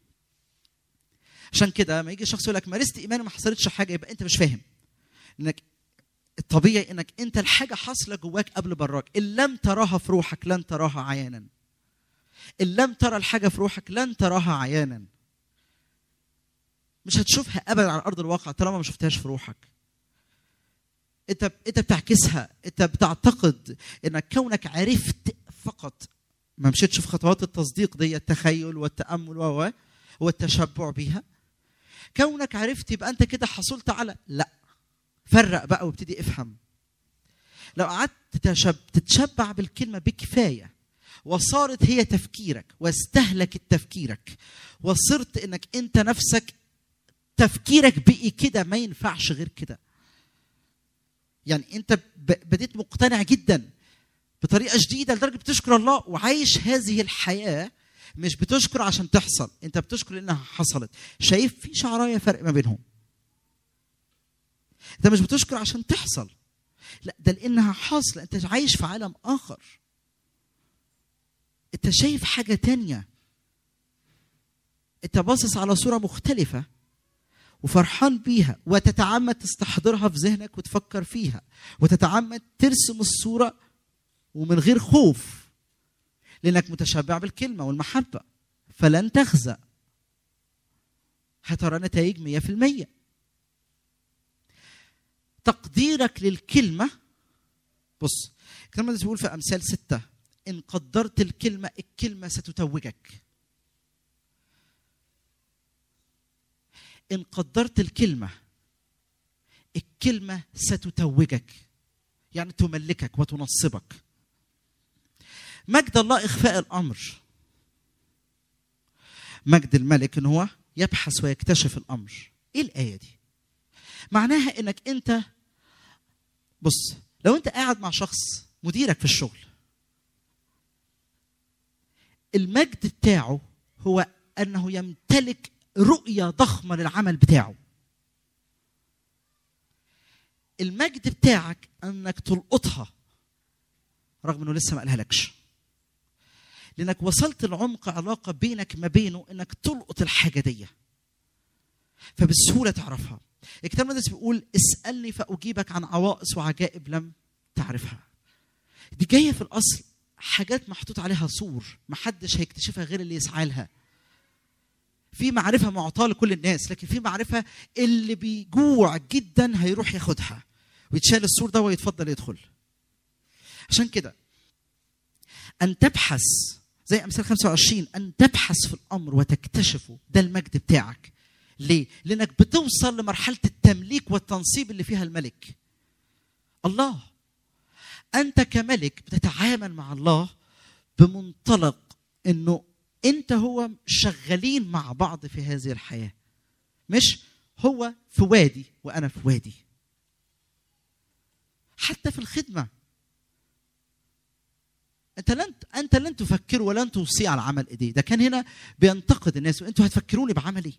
عشان كده لما يجي شخص يقول لك مارست ايمان وما حصلتش حاجه يبقى انت مش فاهم انك الطبيعي انك انت الحاجه حاصله جواك قبل براك ان لم تراها في روحك لن تراها عيانا ان لم ترى الحاجه في روحك لن تراها عيانا مش هتشوفها ابدا على ارض الواقع طالما ما شفتهاش في روحك انت انت بتعكسها انت بتعتقد انك كونك عرفت فقط ما مشيتش في خطوات التصديق دي التخيل والتامل و والتشبع بيها كونك عرفت يبقى انت كده حصلت على لا فرق بقى وابتدي افهم لو قعدت تتشب... تتشبع بالكلمه بكفايه وصارت هي تفكيرك واستهلكت تفكيرك وصرت انك انت نفسك تفكيرك بقي كده ما ينفعش غير كده يعني انت بديت مقتنع جدا بطريقه شديده لدرجه بتشكر الله وعايش هذه الحياه مش بتشكر عشان تحصل انت بتشكر لانها حصلت شايف في شعرايه فرق ما بينهم انت مش بتشكر عشان تحصل لا ده لانها حاصله انت عايش في عالم اخر انت شايف حاجه تانية انت باصص على صوره مختلفه وفرحان بيها وتتعمد تستحضرها في ذهنك وتفكر فيها وتتعمد ترسم الصوره ومن غير خوف لانك متشبع بالكلمه والمحبه فلن تخزى هترى نتائج 100% تقديرك للكلمه بص الكلمه دي بتقول في امثال سته ان قدرت الكلمه الكلمه ستتوجك ان قدرت الكلمه الكلمه ستتوجك يعني تملكك وتنصبك مجد الله اخفاء الامر مجد الملك ان هو يبحث ويكتشف الامر ايه الايه دي معناها انك انت بص لو انت قاعد مع شخص مديرك في الشغل المجد بتاعه هو انه يمتلك رؤيه ضخمه للعمل بتاعه المجد بتاعك انك تلقطها رغم انه لسه ما قالها لكش لانك وصلت لعمق علاقه بينك ما بينه انك تلقط الحاجه دي فبسهوله تعرفها الكتاب المقدس بيقول اسالني فاجيبك عن عوائص وعجائب لم تعرفها دي جايه في الاصل حاجات محطوط عليها سور محدش هيكتشفها غير اللي يسعى لها في معرفه معطاه لكل الناس لكن في معرفه اللي بيجوع جدا هيروح ياخدها ويتشال السور ده ويتفضل يدخل عشان كده ان تبحث زي امثال 25 ان تبحث في الامر وتكتشفه ده المجد بتاعك ليه؟ لانك بتوصل لمرحله التمليك والتنصيب اللي فيها الملك الله انت كملك بتتعامل مع الله بمنطلق انه انت هو شغالين مع بعض في هذه الحياه مش هو في وادي وانا في وادي حتى في الخدمه انت لن انت لن تفكروا ولن توصي على عمل ايديه ده كان هنا بينتقد الناس وانتوا هتفكروني بعملي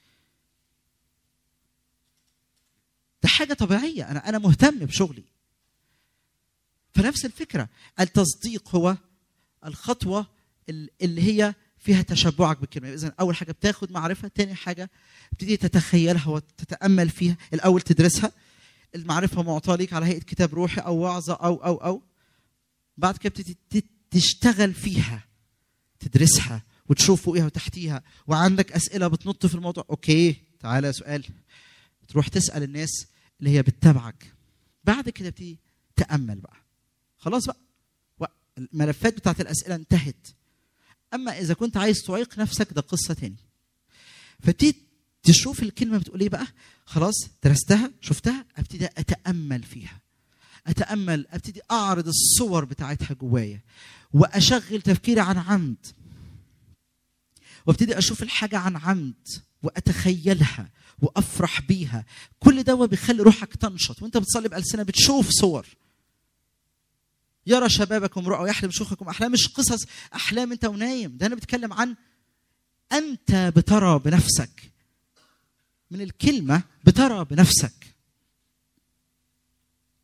ده حاجه طبيعيه انا انا مهتم بشغلي فنفس الفكره التصديق هو الخطوه اللي هي فيها تشبعك بالكلمه اذا اول حاجه بتاخد معرفه تاني حاجه بتبتدي تتخيلها وتتامل فيها الاول تدرسها المعرفه معطاه ليك على هيئه كتاب روحي او وعظه او او او بعد كده بتبتدي تشتغل فيها تدرسها وتشوف فوقيها وتحتيها وعندك اسئله بتنط في الموضوع اوكي تعالى سؤال تروح تسال الناس اللي هي بتتابعك بعد كده بتبتدي تامل بقى خلاص بقى الملفات بتاعت الاسئله انتهت اما اذا كنت عايز تعيق نفسك ده قصه تاني فتبتدي تشوف الكلمه بتقول ايه بقى خلاص درستها شفتها ابتدي اتامل فيها اتامل ابتدي اعرض الصور بتاعتها جوايا واشغل تفكيري عن عمد وابتدي اشوف الحاجه عن عمد واتخيلها وافرح بيها كل ده بيخلي روحك تنشط وانت بتصلي بالسنه بتشوف صور يرى شبابكم رؤى ويحلم شيوخكم احلام مش قصص احلام انت ونايم ده انا بتكلم عن انت بترى بنفسك من الكلمه بترى بنفسك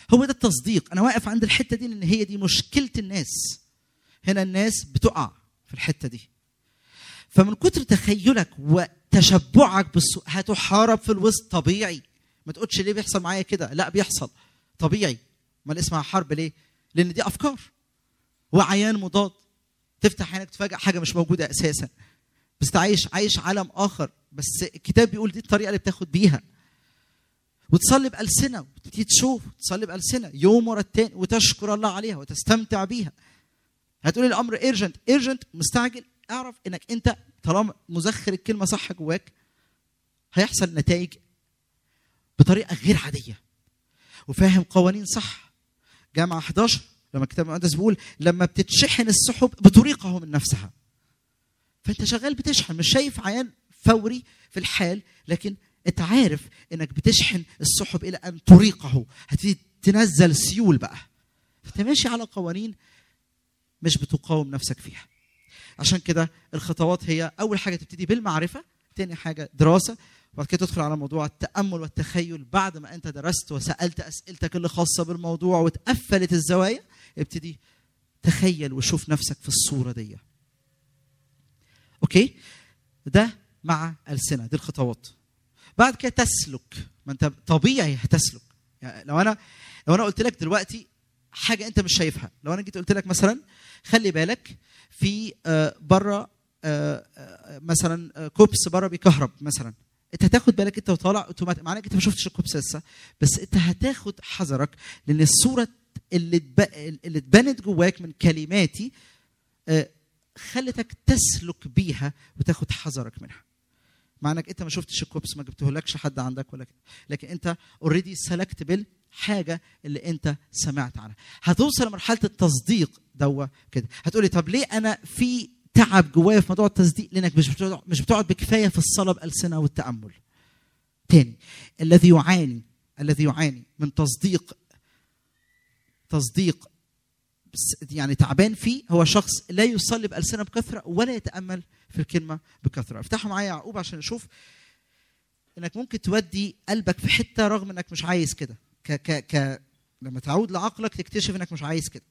هو ده التصديق انا واقف عند الحته دي لان هي دي مشكله الناس هنا الناس بتقع في الحته دي فمن كتر تخيلك وتشبعك بالسوء هتحارب في الوسط طبيعي ما تقولش ليه بيحصل معايا كده لا بيحصل طبيعي امال اسمها حرب ليه لان دي افكار وعيان مضاد تفتح عينك تفاجئ حاجه مش موجوده اساسا بس تعيش عايش عالم اخر بس الكتاب بيقول دي الطريقه اللي بتاخد بيها وتصلي بألسنة وتبتدي تشوف تصلي بألسنة يوم ورا التاني وتشكر الله عليها وتستمتع بيها هتقولي الأمر ايرجنت ايرجنت مستعجل اعرف انك انت طالما مزخر الكلمة صح جواك هيحصل نتائج بطريقة غير عادية وفاهم قوانين صح جامعة 11 لما الكتاب المقدس بيقول لما بتتشحن السحب بطريقه من نفسها فانت شغال بتشحن مش شايف عيان فوري في الحال لكن انت عارف انك بتشحن السحب الى ان تريقه هتبتدي تنزل سيول بقى انت ماشي على قوانين مش بتقاوم نفسك فيها عشان كده الخطوات هي اول حاجه تبتدي بالمعرفه تاني حاجه دراسه وبعد كده تدخل على موضوع التامل والتخيل بعد ما انت درست وسالت اسئلتك اللي خاصه بالموضوع وتقفلت الزوايا ابتدي تخيل وشوف نفسك في الصوره دي اوكي ده مع السنه دي الخطوات بعد كده تسلك ما انت طبيعي هتسلك يعني لو انا لو انا قلت لك دلوقتي حاجه انت مش شايفها لو انا جيت قلت لك مثلا خلي بالك في بره مثلا كوبس بره بيكهرب مثلا انت هتاخد بالك انت وطالع اوتوماتيك معناك انت ما شفتش الكوبس لسه بس انت هتاخد حذرك لان الصوره اللي تب... اللي اتبنت جواك من كلماتي خلتك تسلك بيها وتاخد حذرك منها مع انك انت ما شفتش الكوبس ما جبتهولكش حد عندك ولا كده لكن انت اوريدي سلكت بالحاجه اللي انت سمعت عنها هتوصل لمرحله التصديق دوا كده هتقولي طب ليه انا في تعب جوايا في موضوع التصديق لانك مش بتقعد مش بتقعد بكفايه في الصلاه بالسنه والتامل تاني الذي يعاني الذي يعاني من تصديق تصديق يعني تعبان فيه هو شخص لا يصلي بألسنة بكثرة ولا يتأمل في الكلمة بكثرة افتحوا معايا يعقوب عشان نشوف انك ممكن تودي قلبك في حتة رغم انك مش عايز كده ك ك ك لما تعود لعقلك تكتشف انك مش عايز كده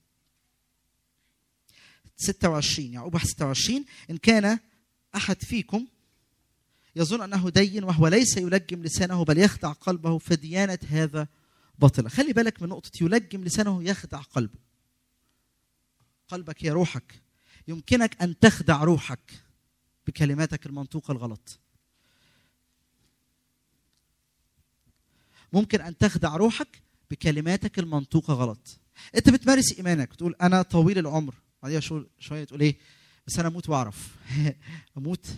26 يعقوب 26 ان كان احد فيكم يظن انه دين وهو ليس يلجم لسانه بل يخدع قلبه فديانه هذا باطله خلي بالك من نقطه يلجم لسانه يخدع قلبه قلبك هي روحك يمكنك ان تخدع روحك بكلماتك المنطوقه الغلط ممكن ان تخدع روحك بكلماتك المنطوقه غلط انت بتمارس ايمانك تقول انا طويل العمر بعديها شويه تقول ايه بس انا اموت واعرف اموت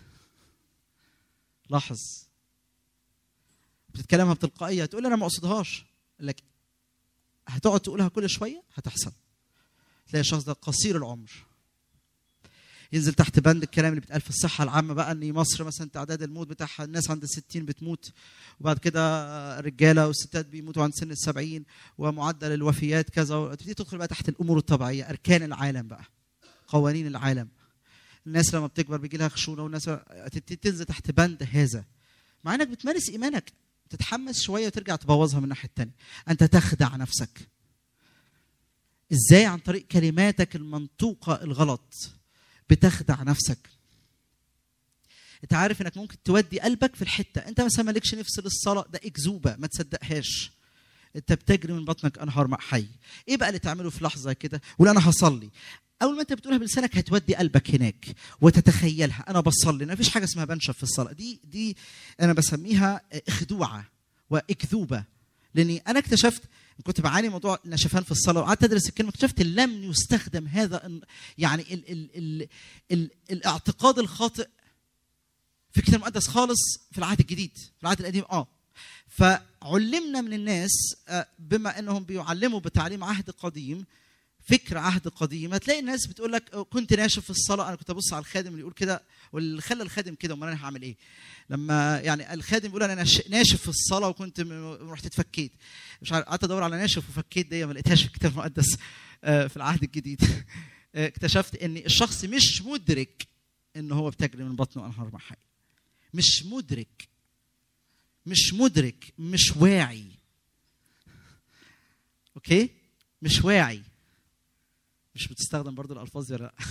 لاحظ بتتكلمها بتلقائيه تقول انا ما اقصدهاش لك هتقعد تقولها كل شويه هتحصل تلاقي الشخص ده قصير العمر ينزل تحت بند الكلام اللي بيتقال في الصحة العامة بقى ان مصر مثلا تعداد الموت بتاعها الناس عند الستين بتموت وبعد كده الرجالة والستات بيموتوا عند سن السبعين ومعدل الوفيات كذا تبتدي تدخل بقى تحت الأمور الطبيعية أركان العالم بقى قوانين العالم الناس لما بتكبر بيجي لها خشونة والناس تبتدي تنزل تحت بند هذا مع انك بتمارس ايمانك تتحمس شوية وترجع تبوظها من الناحية التانية أنت تخدع نفسك ازاي عن طريق كلماتك المنطوقة الغلط بتخدع نفسك انت عارف انك ممكن تودي قلبك في الحتة انت مثلا مالكش نفس للصلاة ده اكذوبة ما تصدقهاش انت بتجري من بطنك انهار ماء حي ايه بقى اللي تعمله في لحظة كده ولا انا هصلي اول ما انت بتقولها بلسانك هتودي قلبك هناك وتتخيلها انا بصلي ما فيش حاجه اسمها بنشف في الصلاه دي دي انا بسميها خدوعه واكذوبه لاني انا اكتشفت كنت بعاني موضوع النشفان في الصلاه وقعدت ادرس الكلمه اكتشفت لم يستخدم هذا يعني ال ال ال ال الاعتقاد الخاطئ في الكتاب المقدس خالص في العهد الجديد في العهد القديم اه فعلمنا من الناس بما انهم بيعلموا بتعليم عهد قديم فكر عهد قديم هتلاقي الناس بتقول لك كنت ناشف في الصلاه انا كنت ابص على الخادم اللي يقول كده واللي خلى الخادم كده امال انا هعمل ايه؟ لما يعني الخادم بيقول انا ناشف في الصلاه وكنت رحت اتفكيت مش عارف قعدت ادور على ناشف وفكيت دي ما لقيتهاش في الكتاب المقدس في العهد الجديد اكتشفت ان الشخص مش مدرك ان هو بتجري من بطنه انهار ماء حي مش مدرك مش مدرك مش واعي اوكي مش واعي مش بتستخدم برضو الالفاظ دي ولا لا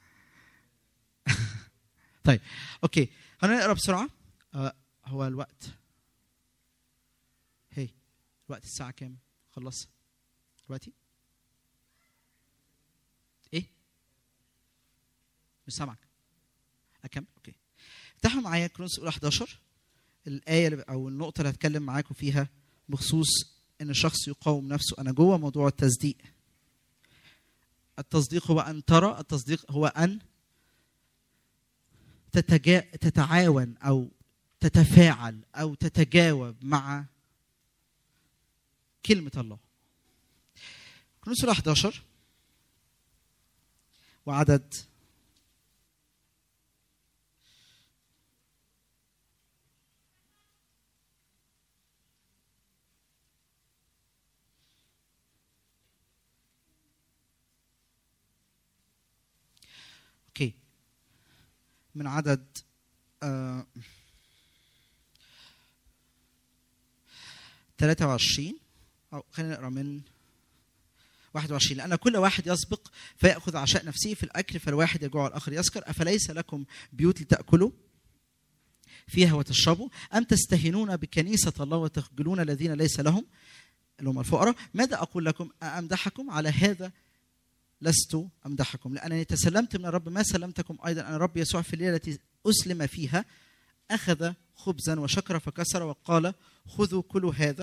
طيب اوكي هنقرا بسرعه آه هو الوقت هي الوقت الساعه كام خلص دلوقتي ايه مش سامعك اكمل اوكي افتحوا معايا كرونس اولى 11 الايه اللي- او النقطه اللي هتكلم معاكم فيها بخصوص ان الشخص يقاوم نفسه انا جوه موضوع التصديق التصديق هو ان ترى التصديق هو ان تتجا... تتعاون او تتفاعل او تتجاوب مع كلمه الله كرونس الاولى 11 وعدد اوكي من عدد آه 23 او خلينا نقرا من 21 لأن كل واحد يسبق فيأخذ عشاء نفسه في الأكل فالواحد يجوع والآخر يسكر أفليس لكم بيوت لتأكلوا فيها وتشربوا أم تستهينون بكنيسة الله وتخجلون الذين ليس لهم اللي هم الفقراء ماذا أقول لكم أمدحكم على هذا لست أمدحكم لأنني تسلمت من الرب ما سلمتكم أيضا أن الرب يسوع في الليلة التي أسلم فيها أخذ خبزا وشكر فكسر وقال خذوا كلوا هذا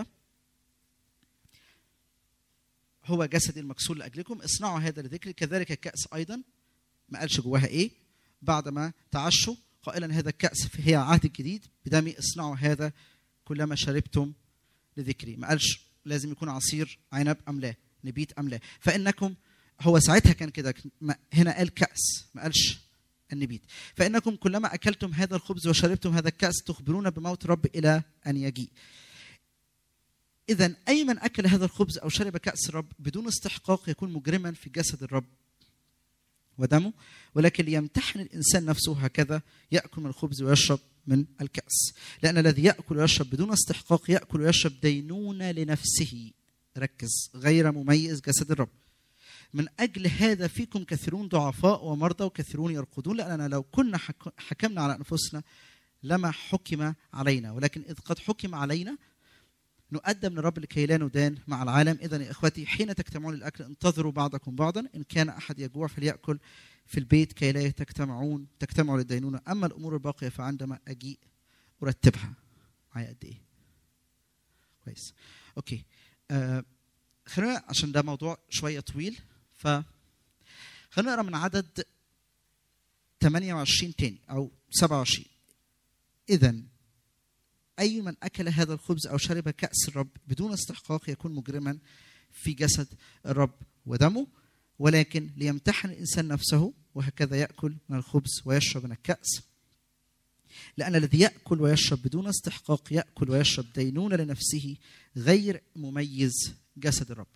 هو جسدي المكسور لاجلكم اصنعوا هذا لذكري كذلك الكاس ايضا ما قالش جواها ايه بعدما تعشوا قائلا هذا الكاس هي عهد الجديد بدمي اصنعوا هذا كلما شربتم لذكري ما قالش لازم يكون عصير عنب ام لا نبيت ام لا فانكم هو ساعتها كان كده ما- هنا قال كاس ما قالش النبيت فانكم كلما اكلتم هذا الخبز وشربتم هذا الكاس تخبرون بموت الرب الى ان يجيء إذا أي من أكل هذا الخبز أو شرب كأس الرب بدون استحقاق يكون مجرما في جسد الرب ودمه ولكن ليمتحن الإنسان نفسه هكذا يأكل من الخبز ويشرب من الكأس لأن الذي يأكل ويشرب بدون استحقاق يأكل ويشرب دينونة لنفسه ركز غير مميز جسد الرب من أجل هذا فيكم كثيرون ضعفاء ومرضى وكثيرون يرقدون لأننا لو كنا حك- حكمنا على أنفسنا لما حكم علينا ولكن إذ قد حكم علينا نقدم للرب لكي لا ندان مع العالم اذا يا اخوتي حين تجتمعون للاكل انتظروا بعضكم بعضا ان كان احد يجوع فليأكل في البيت كي لا تجتمعون تجتمعوا للدينونه اما الامور الباقيه فعندما اجيء ارتبها معايا قد ايه كويس اوكي آه خلينا عشان ده موضوع شويه طويل ف خلينا نقرا من عدد 28 تاني او 27 اذا أي من أكل هذا الخبز أو شرب كأس الرب بدون استحقاق يكون مجرما في جسد الرب ودمه ولكن ليمتحن الإنسان نفسه وهكذا يأكل من الخبز ويشرب من الكأس لأن الذي يأكل ويشرب بدون استحقاق يأكل ويشرب دينونة لنفسه غير مميز جسد الرب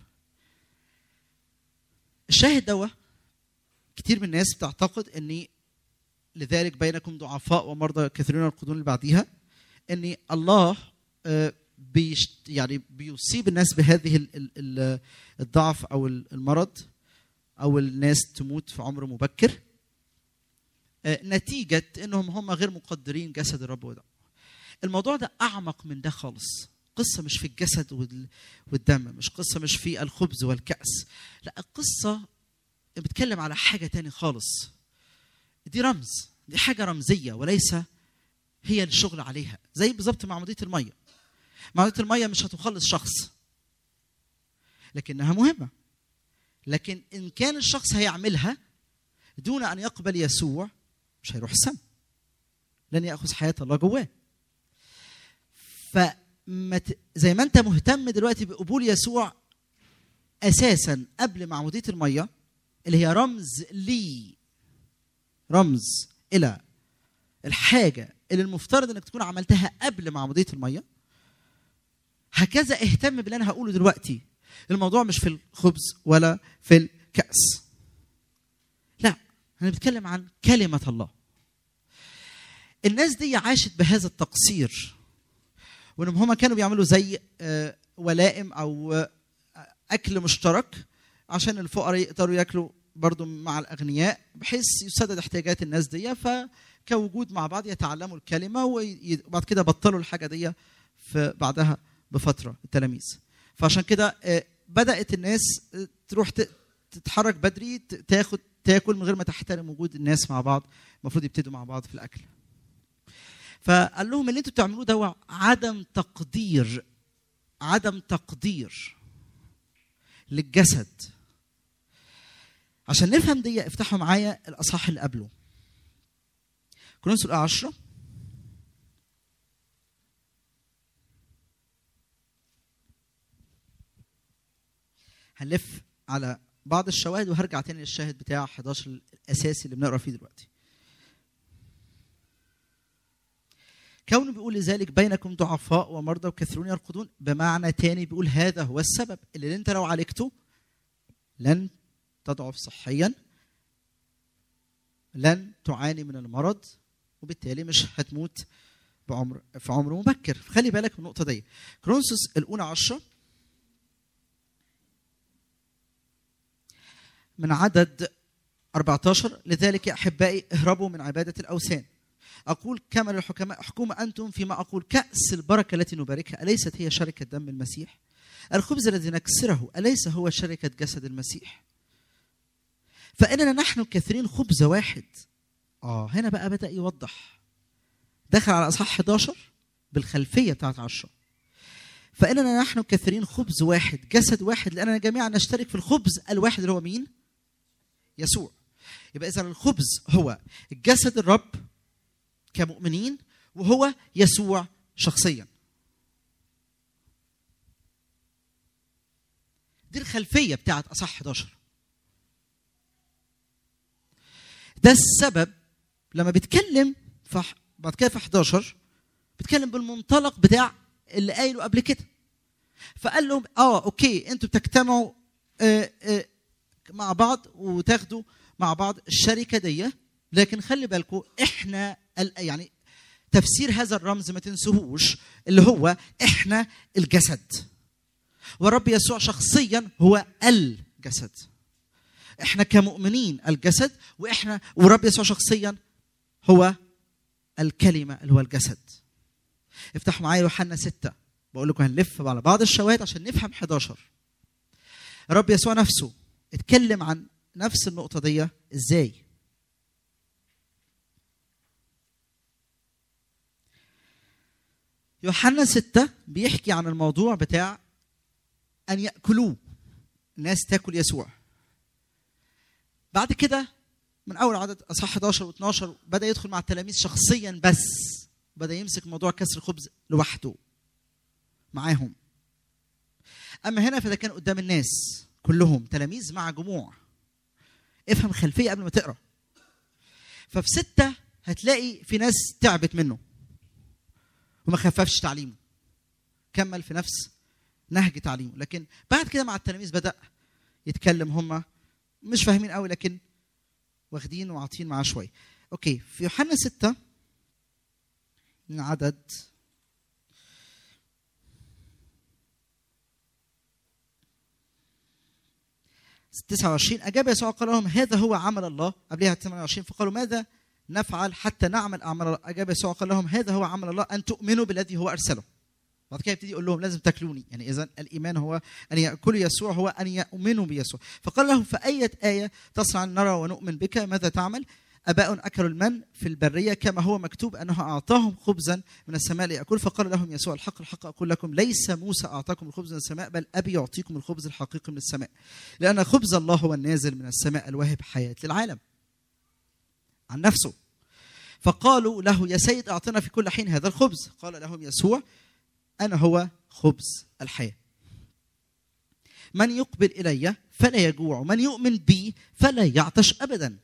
الشاهد دوا كتير من الناس بتعتقد أن لذلك بينكم ضعفاء ومرضى كثيرون القرون اللي بعديها ان الله آه، بيش يعني بيصيب الناس بهذه ال- ال- ال- الضعف او ال- المرض او الناس تموت في عمر مبكر آه، نتيجه انهم هم غير مقدرين جسد الرب وده الموضوع ده اعمق من ده خالص قصه مش في الجسد وال- والدم مش قصه مش في الخبز والكاس لا القصه بتتكلم على حاجه تاني خالص دي رمز دي حاجه رمزيه وليس هي الشغل عليها زي بالظبط معموديه الميه معموديه الميه مش هتخلص شخص لكنها مهمه لكن ان كان الشخص هيعملها دون ان يقبل يسوع مش هيروح السما لن ياخذ حياه الله جواه فما ت... زي ما انت مهتم دلوقتي بقبول يسوع اساسا قبل معموديه الميه اللي هي رمز لي رمز الى الحاجه اللي المفترض انك تكون عملتها قبل معموديه الميه هكذا اهتم باللي انا هقوله دلوقتي الموضوع مش في الخبز ولا في الكاس لا انا بتكلم عن كلمه الله الناس دي عاشت بهذا التقصير وانهم هم كانوا بيعملوا زي آه، ولائم او آه، اكل مشترك عشان الفقراء يقدروا ياكلوا برضو مع الاغنياء بحيث يسدد احتياجات الناس دي فكوجود مع بعض يتعلموا الكلمه وبعد كده بطلوا الحاجه دي في بعدها بفتره التلاميذ فعشان كده آه، بدات الناس آه، تروح ت- تتحرك بدري ت- تاخد تاكل من غير ما تحترم وجود الناس مع بعض المفروض يبتدوا مع بعض في الاكل فقال لهم اللي انتوا بتعملوه ده هو عدم تقدير عدم تقدير للجسد عشان نفهم دي افتحوا معايا الاصحاح اللي قبله كورنثوس الاولى 10 هنلف على بعض الشواهد وهرجع تاني للشاهد بتاع 11 الاساسي اللي بنقرا فيه دلوقتي كونه بيقول لذلك بينكم ضعفاء ومرضى وكثيرون يرقدون بمعنى تاني بيقول هذا هو السبب اللي انت لو عالجته لن تضعف صحيا لن تعاني من المرض وبالتالي مش هتموت بعمر في عمر مبكر خلي بالك من النقطه دي كرونسوس الاولى عشرة من عدد 14 لذلك يا احبائي اهربوا من عباده الاوثان اقول كما للحكماء احكموا انتم فيما اقول كاس البركه التي نباركها اليست هي شركه دم المسيح الخبز الذي نكسره اليس هو شركه جسد المسيح فاننا نحن كثيرين خبز واحد اه هنا بقى بدا يوضح دخل على اصحاح 11 بالخلفيه بتاعت 10 فاننا نحن كثيرين خبز واحد جسد واحد لاننا جميعا نشترك في الخبز الواحد اللي هو مين يسوع يبقى اذا الخبز هو جسد الرب كمؤمنين وهو يسوع شخصيا دي الخلفيه بتاعت اصح 11 ده السبب لما بيتكلم في ح- بعد كده في 11 بيتكلم بالمنطلق بتاع اللي قايله قبل كده فقال لهم اه اوكي انتوا بتجتمعوا آه آه مع بعض وتاخدوا مع بعض الشركه دي لكن خلي بالكم احنا ال- يعني تفسير هذا الرمز ما تنسوهوش اللي هو احنا الجسد والرب يسوع شخصيا هو الجسد احنا كمؤمنين الجسد واحنا والرب يسوع شخصيا هو الكلمه اللي هو الجسد افتحوا معايا يوحنا ستة بقول لكم هنلف على بعض الشواهد عشان نفهم 11 الرب يسوع نفسه اتكلم عن نفس النقطه دي ازاي يوحنا ستة بيحكي عن الموضوع بتاع أن يأكلوه الناس تاكل يسوع بعد كده من أول عدد أصحاح 11 و12 بدأ يدخل مع التلاميذ شخصيا بس بدأ يمسك موضوع كسر الخبز لوحده معاهم أما هنا فده كان قدام الناس كلهم تلاميذ مع جموع افهم خلفية قبل ما تقرأ ففي ستة هتلاقي في ناس تعبت منه وما خففش تعليمه كمل في نفس نهج تعليمه لكن بعد كده مع التلاميذ بدا يتكلم هم مش فاهمين قوي لكن واخدين وعاطين معاه شويه اوكي في يوحنا ستة من عدد تسعة وعشرين أجاب يسوع قال لهم هذا هو عمل الله قبلها 28 فقالوا ماذا نفعل حتى نعمل أعمال الله أجاب يسوع قال لهم هذا هو عمل الله أن تؤمنوا بالذي هو أرسله بعد كده يبتدي يقول لهم لازم تاكلوني يعني اذا الايمان هو ان ياكلوا يسوع هو ان يؤمنوا بيسوع فقال لهم فاية آية تصنع أن نرى ونؤمن بك ماذا تعمل اباء اكلوا المن في البريه كما هو مكتوب انه اعطاهم خبزا من السماء ليأكل فقال لهم يسوع الحق الحق اقول لكم ليس موسى اعطاكم الخبز من السماء بل ابي يعطيكم الخبز الحقيقي من السماء لان خبز الله هو النازل من السماء الواهب حياه للعالم عن نفسه فقالوا له يا سيد اعطنا في كل حين هذا الخبز قال لهم يسوع انا هو خبز الحياه من يقبل الي فلا يجوع من يؤمن بي فلا يعطش ابدا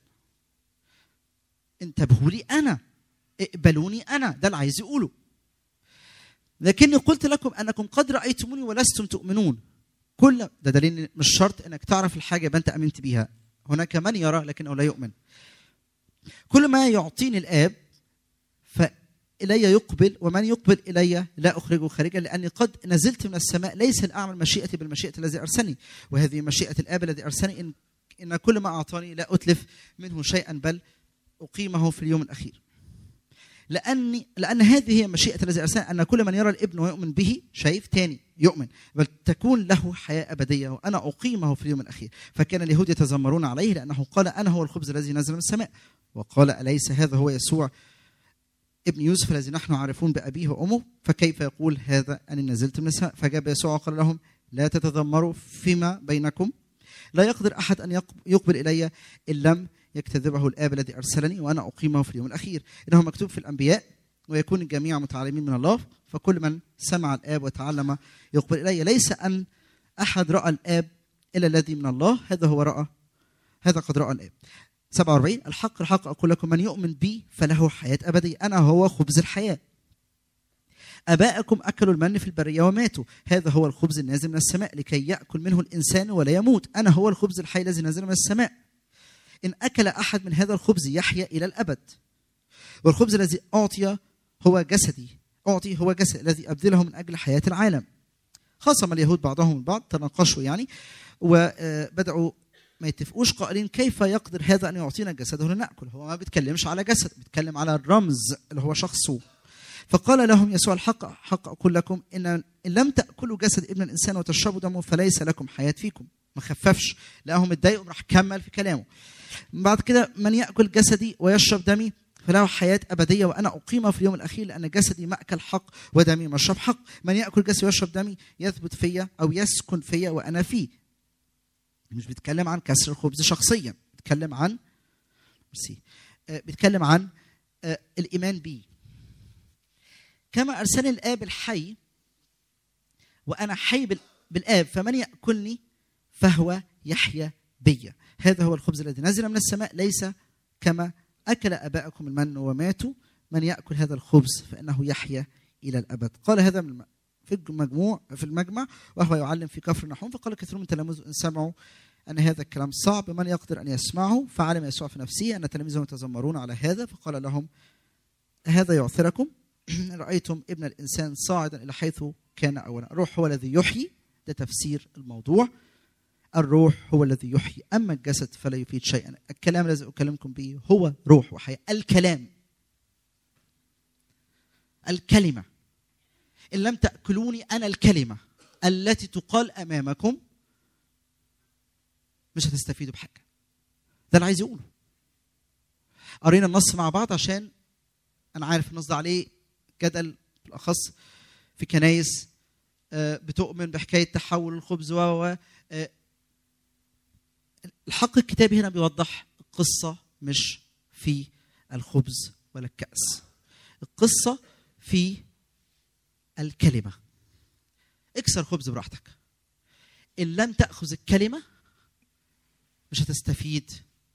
انتبهوا لي انا اقبلوني انا ده اللي عايز يقوله لكني قلت لكم انكم قد رايتموني ولستم تؤمنون كل ده دليل إن مش شرط انك تعرف الحاجه يبقى انت امنت بيها هناك من يرى لكنه لا يؤمن كل ما يعطيني الاب ف الي يقبل ومن يقبل الي لا اخرجه خارجا لاني قد نزلت من السماء ليس لاعمل مشيئتي بل مشيئه الذي ارسلني وهذه مشيئه الاب الذي ارسلني ان ان كل ما اعطاني لا اتلف منه شيئا بل اقيمه في اليوم الاخير. لاني لان هذه هي مشيئه الذي ارسلني ان كل من يرى الابن ويؤمن به شايف تاني يؤمن بل تكون له حياه ابديه وانا اقيمه في اليوم الاخير فكان اليهود يتذمرون عليه لانه قال انا هو الخبز الذي نزل من السماء وقال اليس هذا هو يسوع ابن يوسف الذي نحن عارفون بأبيه وأمه فكيف يقول هذا أني نزلت من السماء فجاب يسوع وقال لهم لا تتذمروا فيما بينكم لا يقدر أحد أن يقب- يقبل إلي إن لم يكتذبه الآب الذي أرسلني وأنا أقيمه في اليوم الأخير إنه مكتوب في الأنبياء ويكون الجميع متعلمين من الله فكل من سمع الآب وتعلم يقبل إلي ليس أن أحد رأى الآب إلا الذي من الله هذا هو رأى هذا قد رأى الآب 47 الحق الحق أقول لكم من يؤمن بي فله حياة أبدية أنا هو خبز الحياة آباءكم أكلوا المن في البرية وماتوا هذا هو الخبز النازل من السماء لكي يأكل منه الإنسان ولا يموت أنا هو الخبز الحي الذي نزل من السماء إن أكل أحد من هذا الخبز يحيا إلى الأبد والخبز الذي أعطي هو جسدي أعطي هو جسد الذي أبذله من أجل حياة العالم خاصم اليهود بعضهم البعض تناقشوا يعني وبدأوا ما يتفقوش قائلين كيف يقدر هذا ان يعطينا جسده لناكل هو ما بيتكلمش على جسد بيتكلم على الرمز اللي هو شخصه فقال لهم يسوع الحق حق اقول لكم ان ان لم تاكلوا جسد ابن الانسان وتشربوا دمه فليس لكم حياه فيكم ما خففش لقاهم اتضايقوا راح كمل في كلامه بعد كده من ياكل جسدي ويشرب دمي فله حياة أبدية وأنا أقيمه في اليوم الأخير لأن جسدي مأكل حق ودمي مشرب حق من يأكل جسدي ويشرب دمي يثبت فيا أو يسكن فيا وأنا فيه مش بيتكلم عن كسر الخبز شخصيا بيتكلم عن ميرسي آه، بيتكلم عن آه، الايمان بيه كما ارسلني الاب الحي وانا حي بال- بالاب فمن ياكلني فهو يحيا بي هذا هو الخبز الذي نزل من السماء ليس كما اكل اباءكم المن وماتوا من ياكل هذا الخبز فانه يحيا الى الابد قال هذا من الم- في المجموع في المجمع وهو يعلم في كفر نحوم فقال كثير من تلاميذه ان سمعوا ان هذا الكلام صعب من يقدر ان يسمعه فعلم يسوع في نفسه ان تلاميذه يتذمرون على هذا فقال لهم هذا يعثركم رايتم ابن الانسان صاعدا الى حيث كان اولا الروح هو الذي يحيي ده تفسير الموضوع الروح هو الذي يحيي اما الجسد فلا يفيد شيئا الكلام الذي اكلمكم به هو روح وحياه الكلام الكلمه ان لم تاكلوني انا الكلمه التي تقال امامكم مش هتستفيدوا بحاجه ده اللي عايز يقوله قرينا النص مع بعض عشان انا عارف النص ده عليه جدل بالاخص في كنايس آه، بتؤمن بحكايه تحول الخبز و و- آه، الحق الكتابي هنا بيوضح القصه مش في الخبز ولا الكأس القصه في الكلمه اكسر خبز براحتك ان لم تاخذ الكلمه مش هتستفيد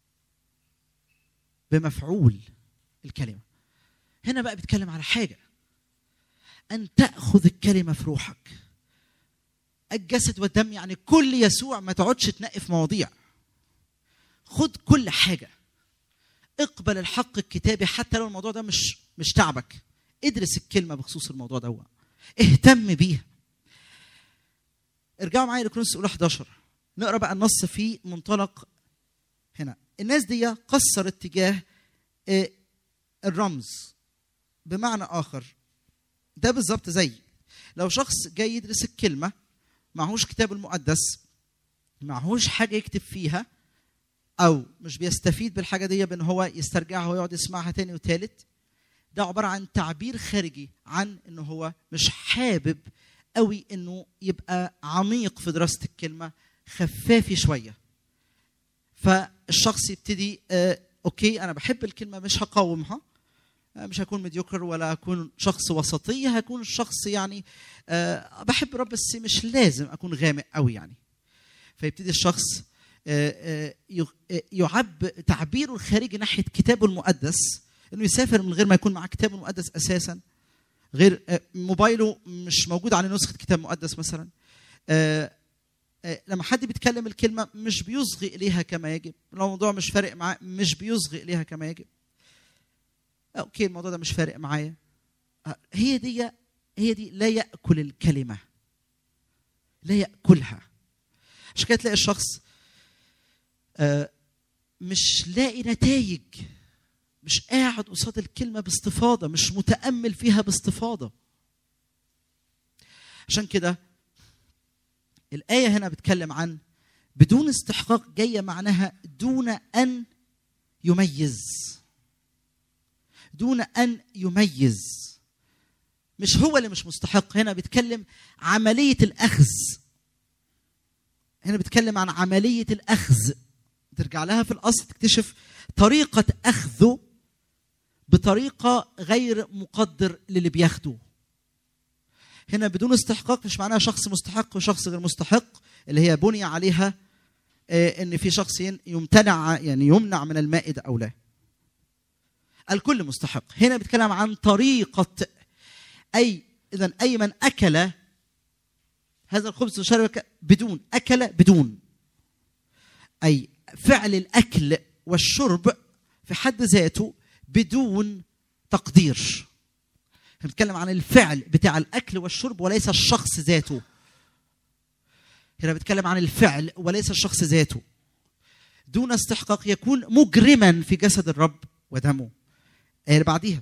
بمفعول الكلمه هنا بقى بيتكلم على حاجه ان تاخذ الكلمه في روحك الجسد والدم يعني كل يسوع ما تقعدش تنقي في مواضيع خد كل حاجه اقبل الحق الكتابي حتى لو الموضوع ده مش مش تعبك ادرس الكلمه بخصوص الموضوع ده اهتم بيها ارجعوا معايا لكرونس الاولى 11 نقرا بقى النص في منطلق هنا الناس دي قصر اتجاه آه، الرمز بمعنى اخر ده بالظبط زي لو شخص جاي يدرس الكلمه معهوش كتاب المقدس معهوش حاجه يكتب فيها او مش بيستفيد بالحاجه دي بان هو يسترجعها ويقعد يسمعها تاني وتالت ده عباره عن تعبير خارجي عن انه هو مش حابب قوي انه يبقى عميق في دراسه الكلمه خفافي شويه فالشخص يبتدي آه اوكي انا بحب الكلمه مش هقاومها آه، مش هكون مديوكر ولا هكون شخص وسطي هكون الشخص يعني آه بحب الرب بس مش لازم اكون غامق قوي يعني فيبتدي الشخص آه، آه، يغ- آه، يعب تعبيره الخارجي ناحيه كتابه المقدس انه يسافر من غير ما يكون معاه كتابه المقدس اساسا غير آه، موبايله مش موجود عليه نسخه كتاب مقدس مثلا آه، آه، لما حد بيتكلم الكلمه مش بيصغي اليها كما يجب لو الموضوع مش فارق معاه مش بيصغي اليها كما يجب اوكي الموضوع ده مش فارق معايا آه، هي دي هي دي لا ياكل الكلمه لا ياكلها عشان كده تلاقي الشخص آه، مش لاقي نتائج مش قاعد قصاد الكلمه باستفاضه مش متامل فيها باستفاضه عشان كده الايه هنا بتكلم عن بدون استحقاق جايه معناها دون ان يميز دون ان يميز مش هو اللي مش مستحق هنا بيتكلم عمليه الاخذ هنا بيتكلم عن عمليه الاخذ ترجع لها في الاصل تكتشف طريقه اخذه بطريقه غير مقدر للي بياخده هنا بدون استحقاق مش معناها شخص مستحق وشخص غير مستحق اللي هي بني عليها آه، ان في شخص ين- يمتنع يعني يمنع من المائده او لا الكل مستحق هنا بيتكلم عن طريقه اي اذا اي من اكل هذا الخبز وشرب ك- بدون اكل بدون اي فعل الاكل والشرب في حد ذاته بدون تقدير بنتكلم عن الفعل بتاع الاكل والشرب وليس الشخص ذاته هنا بتكلم عن الفعل وليس الشخص ذاته دون استحقاق يكون مجرما في جسد الرب ودمه الآية اللي بعديها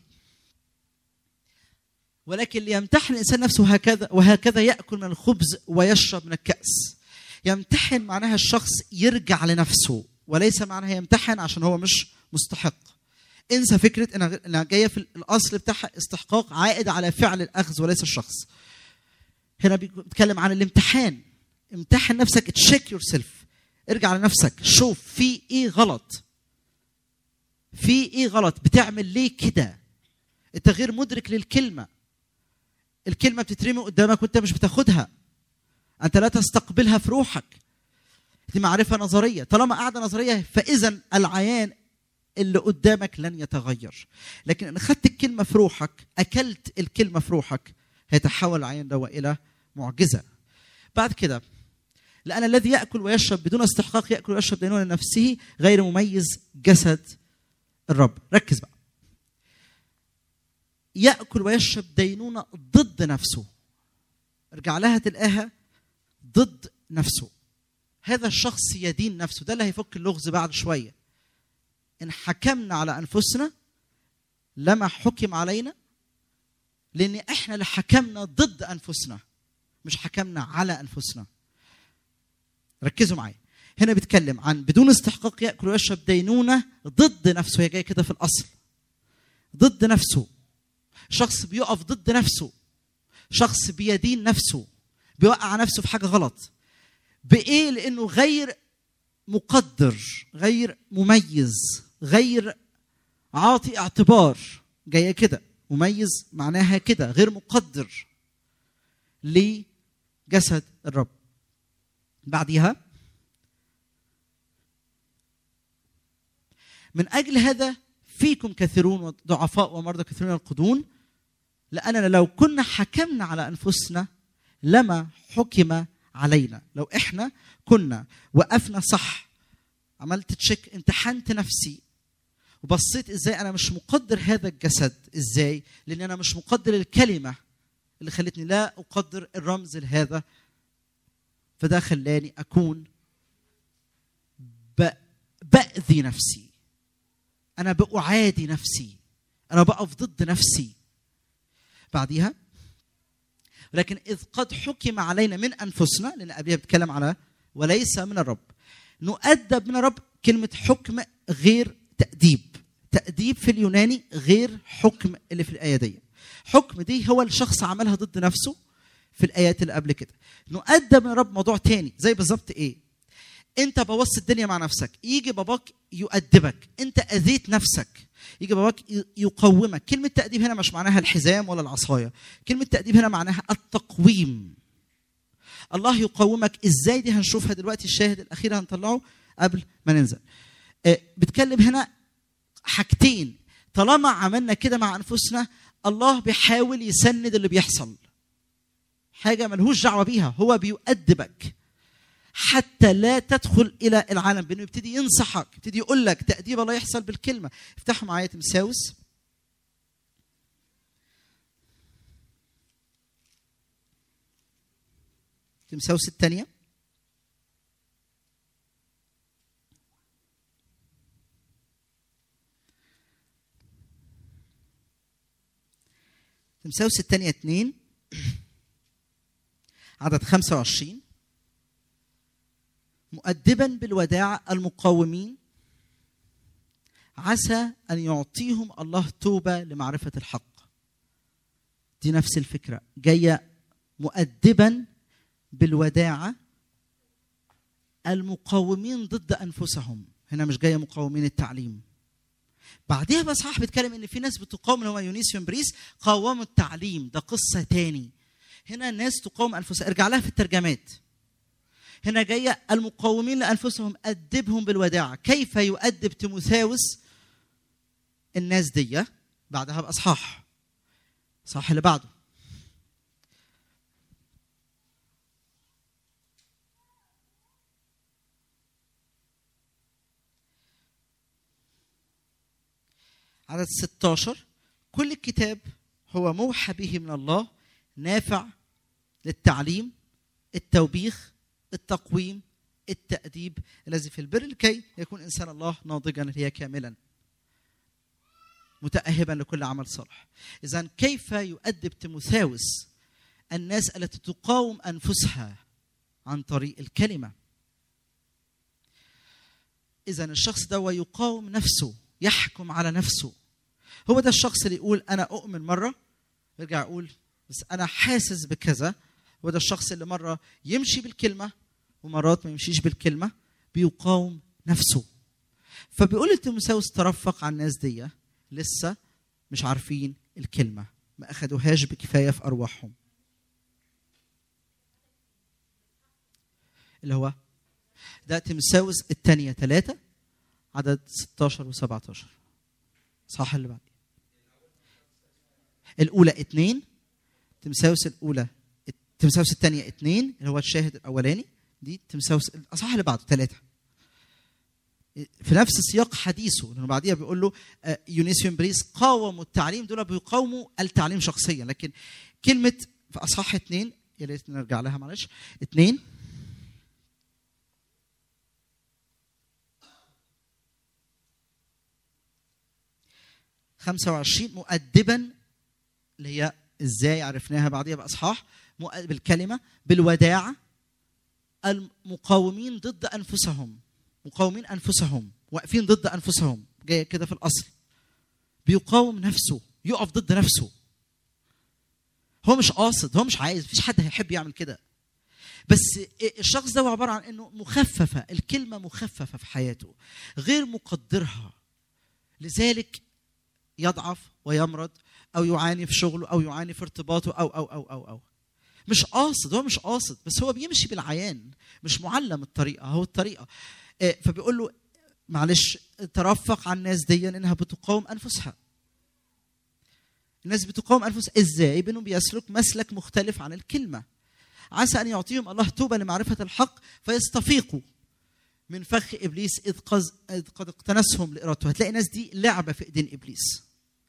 ولكن ليمتحن الانسان نفسه هكذا وهكذا ياكل من الخبز ويشرب من الكاس يمتحن معناها الشخص يرجع لنفسه وليس معناها يمتحن عشان هو مش مستحق انسى فكره انها انها جايه في الاصل بتاعها استحقاق عائد على فعل الاخذ وليس الشخص هنا بيتكلم عن الامتحان امتحن نفسك تشيك يور سيلف ارجع لنفسك شوف في ايه غلط في ايه غلط بتعمل ليه كده انت غير مدرك للكلمه الكلمه بتترمي قدامك وانت مش بتاخدها انت لا تستقبلها في روحك دي معرفه نظريه طالما قاعده نظريه فاذا العيان اللي قدامك لن يتغير لكن ان اخذت الكلمه في روحك اكلت الكلمه في روحك هيتحول العيان ده الى معجزه بعد كده لأن الذي يأكل ويشرب بدون استحقاق يأكل ويشرب دينونة نفسه غير مميز جسد الرب ركز بقى يأكل ويشرب دينونة ضد نفسه ارجع لها تلقاها ضد نفسه هذا الشخص يدين نفسه ده اللي هيفك اللغز بعد شوية إن حكمنا على أنفسنا لما حكم علينا لأن إحنا اللي حكمنا ضد أنفسنا مش حكمنا على أنفسنا ركزوا معايا هنا بيتكلم عن بدون استحقاق ياكل ويشرب دينونه ضد نفسه هي جايه كده في الاصل ضد نفسه شخص بيقف ضد نفسه شخص بيدين نفسه بيوقع نفسه في حاجه غلط بايه لانه غير مقدر غير مميز غير عاطي اعتبار جايه كده مميز معناها كده غير مقدر لجسد الرب بعدها من اجل هذا فيكم كثيرون وضعفاء ومرضى كثيرون القدون لاننا لو كنا حكمنا على انفسنا لما حكم علينا لو احنا كنا وقفنا صح عملت تشيك امتحنت نفسي وبصيت ازاي انا مش مقدر هذا الجسد ازاي لان انا مش مقدر الكلمه اللي خلتني لا اقدر الرمز لهذا فده خلاني اكون ب... باذي نفسي انا باعادي نفسي انا بقف ضد نفسي بعديها لكن اذ قد حكم علينا من انفسنا لان قبلها بتكلم على وليس من الرب نؤدب من الرب كلمه حكم غير تاديب تاديب في اليوناني غير حكم اللي في الايه دي حكم دي هو الشخص عملها ضد نفسه في الايات اللي قبل كده نؤدب من الرب موضوع تاني زي بالظبط ايه انت بوظت الدنيا مع نفسك يجي باباك يؤدبك انت اذيت نفسك يجي باباك يقومك كلمه تاديب هنا مش معناها الحزام ولا العصايه كلمه تاديب هنا معناها التقويم الله يقومك ازاي دي هنشوفها دلوقتي الشاهد الاخير هنطلعه قبل ما ننزل بتكلم هنا حاجتين طالما عملنا كده مع انفسنا الله بيحاول يسند اللي بيحصل حاجه ملهوش دعوه بيها هو بيؤدبك حتى لا تدخل الى العالم بانه يبتدي ينصحك يبتدي يقول لك تاديب الله يحصل بالكلمه افتحوا معايا تمساوس تمساوس الثانية تمساوس الثانية اتنين عدد 25 مؤدبا بالوداع المقاومين عسى ان يعطيهم الله توبه لمعرفه الحق دي نفس الفكره جايه مؤدبا بالوداعه المقاومين ضد انفسهم هنا مش جايه مقاومين التعليم بعديها بقى صح بيتكلم ان في ناس بتقاوم اللي هو يونيسيوم بريس قاوموا التعليم ده قصه تاني هنا الناس تقاوم انفسها ارجع لها في الترجمات هنا جايه المقاومين لانفسهم ادبهم بالوداعه كيف يؤدب تيموثاوس الناس دي بعدها باصحاح صح اللي بعده عدد 16 كل الكتاب هو موحى به من الله نافع للتعليم التوبيخ التقويم التأديب الذي في البر لكي يكون إنسان الله ناضجا هي كاملا متأهبا لكل عمل صالح إذا كيف يؤدب تيموثاوس الناس التي تقاوم أنفسها عن طريق الكلمة إذا الشخص ده يقاوم نفسه يحكم على نفسه هو ده الشخص اللي يقول أنا أؤمن مرة يرجع يقول بس أنا حاسس بكذا هو ده الشخص اللي مرة يمشي بالكلمة ومرات ما يمشيش بالكلمة بيقاوم نفسه فبيقول لتيموثاوس ترفق على الناس دي لسه مش عارفين الكلمة ما أخدوهاش بكفاية في أرواحهم اللي هو ده تيموثاوس الثانية ثلاثة عدد 16 و 17 صح اللي بعد الأولى اثنين تيموثاوس الأولى تيموثاوس الثانية اثنين اللي هو الشاهد الأولاني دي تيموثاوس الأصح اللي بعده ثلاثة في نفس سياق حديثه لانه بعديها بيقول له يونيسيوم بريس قاوموا التعليم دول بيقاوموا التعليم شخصيا لكن كلمه في اصحاح اثنين يا ريت نرجع لها معلش اثنين خمسة وعشرين مؤدبا اللي هي ازاي عرفناها بعديها باصحاح بالكلمه بالوداعه المقاومين ضد انفسهم مقاومين انفسهم واقفين ضد انفسهم جايه كده في الاصل بيقاوم نفسه يقف ضد نفسه هو مش قاصد هو مش عايز مفيش حد هيحب يعمل كده بس الشخص ده عباره عن انه مخففه الكلمه مخففه في حياته غير مقدرها لذلك يضعف ويمرض او يعاني في شغله او يعاني في ارتباطه او او او او او مش قاصد هو مش قاصد بس هو بيمشي بالعيان مش معلم الطريقه هو الطريقه فبيقول له معلش ترفق على الناس دي انها بتقاوم انفسها الناس بتقاوم انفسها ازاي بانهم بيسلك مسلك مختلف عن الكلمه عسى ان يعطيهم الله توبه لمعرفه الحق فيستفيقوا من فخ ابليس اذ قد اقتنسهم لارادته هتلاقي الناس دي لعبه في ايدين ابليس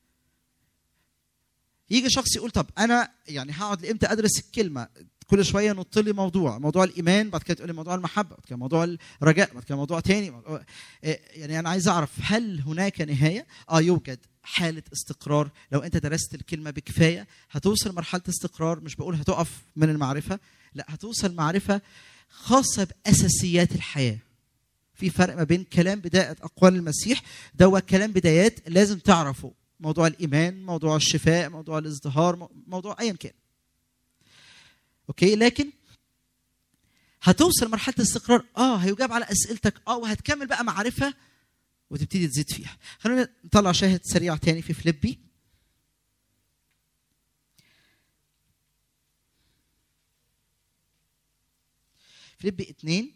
يجي شخص يقول طب انا يعني هقعد لامتى ادرس الكلمه كل شويه ينط لي موضوع موضوع الايمان بعد كده تقول لي موضوع المحبه بعد كده موضوع الرجاء بعد كده موضوع تاني موضوع يعني انا عايز اعرف هل هناك نهايه اه يوجد حاله استقرار لو انت درست الكلمه بكفايه هتوصل لمرحله استقرار مش بقول هتقف من المعرفه لا هتوصل معرفه خاصه باساسيات الحياه في فرق ما بين كلام بدايه اقوال المسيح ده كلام بدايات لازم تعرفه موضوع الايمان موضوع الشفاء موضوع الازدهار موضوع ايا كان اوكي لكن هتوصل لمرحله الاستقرار اه هيجاب على اسئلتك اه وهتكمل بقى معرفه وتبتدي تزيد فيها خلينا نطلع شاهد سريع تاني في فليبي فليبي اتنين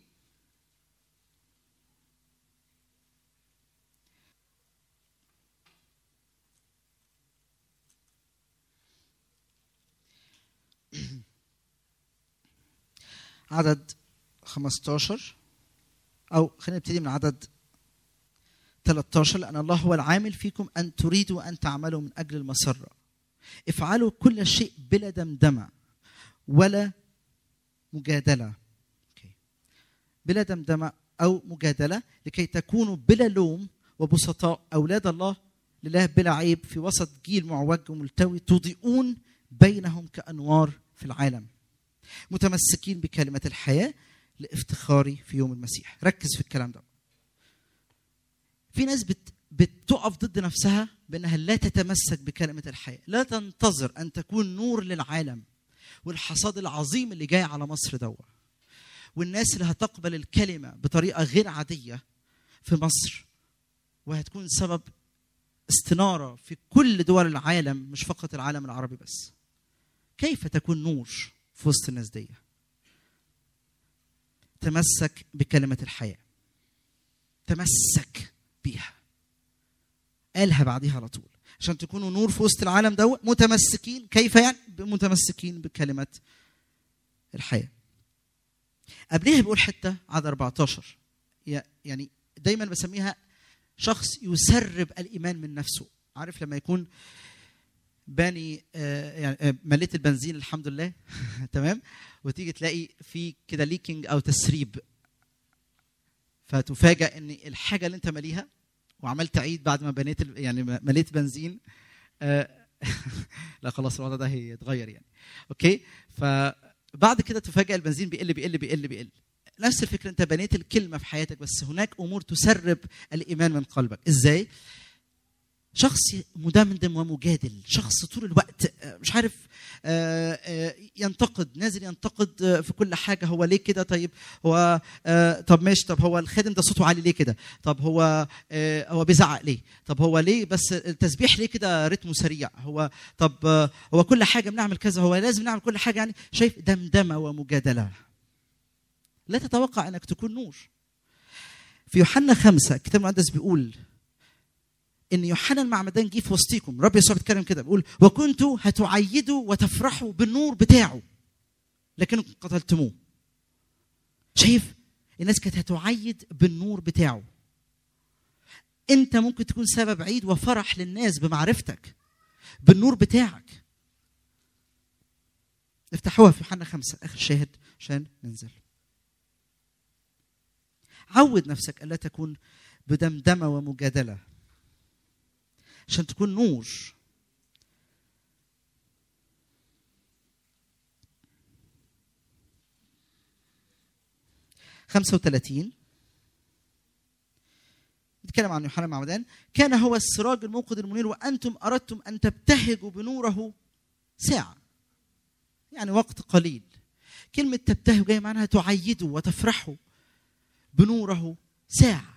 عدد 15 او خلينا نبتدي من عدد 13 لان الله هو العامل فيكم ان تريدوا ان تعملوا من اجل المسره افعلوا كل شيء بلا دمدمه ولا مجادله أوكي. بلا دمدمه او مجادله لكي تكونوا بلا لوم وبسطاء اولاد الله لله بلا عيب في وسط جيل معوج وملتوي تضيئون بينهم كانوار في العالم متمسكين بكلمه الحياه لافتخاري في يوم المسيح ركز في الكلام ده في ناس بت بتقف ضد نفسها بانها لا تتمسك بكلمه الحياه لا تنتظر ان تكون نور للعالم والحصاد العظيم اللي جاي على مصر دوت والناس اللي هتقبل الكلمه بطريقه غير عاديه في مصر وهتكون سبب استناره في كل دول العالم مش فقط العالم العربي بس كيف تكون نور في وسط الناس دي تمسك بكلمه الحياه تمسك بيها قالها بعديها على طول عشان تكونوا نور في وسط العالم دوت متمسكين كيف يعني متمسكين بكلمه الحياه قبلها بيقول حته عدد 14 يعني دايما بسميها شخص يسرب الايمان من نفسه عارف لما يكون باني آه يعني آه مليت البنزين الحمد لله تمام وتيجي تلاقي في كده ليكينج او تسريب فتفاجأ ان الحاجه اللي انت ماليها وعملت عيد بعد ما بنيت يعني مليت بنزين آه لا خلاص الوضع ده هيتغير يعني اوكي فبعد كده تفاجئ البنزين بيقل بيقل بيقل بيقل نفس الفكره انت بنيت الكلمه في حياتك بس هناك امور تسرب الايمان من قلبك ازاي شخص مدمدم ومجادل شخص طول الوقت مش عارف ينتقد نازل ينتقد في كل حاجه هو ليه كده طيب هو طب ماشي طب هو الخادم ده صوته عالي ليه كده طب هو هو بيزعق ليه طب هو ليه بس التسبيح ليه كده رتمه سريع هو طب هو كل حاجه بنعمل كذا هو لازم نعمل كل حاجه يعني شايف دمدمه ومجادله لا تتوقع انك تكون نور في يوحنا خمسة الكتاب المقدس بيقول ان يوحنا المعمدان جه في وسطيكم رب يسوع بيتكلم كده بيقول وكنتوا هتعيدوا وتفرحوا بالنور بتاعه لكنكم قتلتموه شايف الناس كانت هتعيد بالنور بتاعه انت ممكن تكون سبب عيد وفرح للناس بمعرفتك بالنور بتاعك افتحوها في يوحنا خمسة اخر شاهد عشان ننزل عود نفسك الا تكون بدمدمه ومجادله عشان تكون نور خمسة وثلاثين نتكلم عن يوحنا المعمدان كان هو السراج الموقد المنير وأنتم أردتم أن تبتهجوا بنوره ساعة يعني وقت قليل كلمة تبتهجوا جاية معناها تعيدوا وتفرحوا بنوره ساعة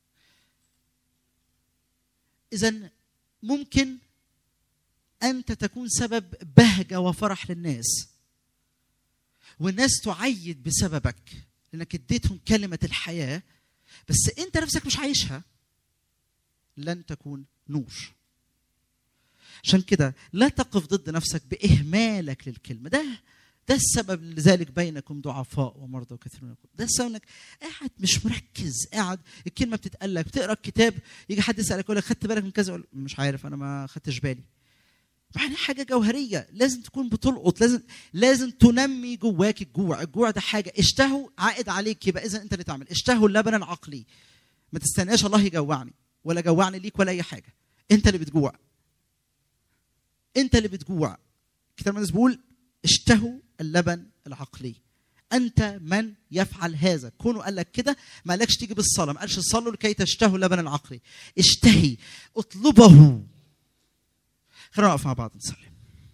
إذا ممكن انت تكون سبب بهجه وفرح للناس والناس تعيد بسببك لانك اديتهم كلمه الحياه بس انت نفسك مش عايشها لن تكون نور عشان كده لا تقف ضد نفسك باهمالك للكلمه ده ده السبب لذلك بينكم ضعفاء ومرضى وكثيرون يقول ده السبب انك قاعد مش مركز قاعد الكلمه بتتقال لك بتقرا الكتاب يجي حد يسالك يقول لك خدت بالك من كذا أقول مش عارف انا ما خدتش بالي معنى حاجه جوهريه لازم تكون بتلقط لازم لازم تنمي جواك الجوع الجوع ده حاجه اشتهوا عائد عليك يبقى اذا انت اللي تعمل اشتهوا اللبن العقلي ما تستناش الله يجوعني ولا جوعني ليك ولا اي حاجه انت اللي بتجوع انت اللي بتجوع الكتاب المقدس بيقول اشتهوا اللبن العقلي انت من يفعل هذا كونه قال لك كده ما قالكش تيجي بالصلاه ما قالش صلوا لكي تشتهوا اللبن العقلي اشتهي اطلبه خلينا نقف مع بعض نصلي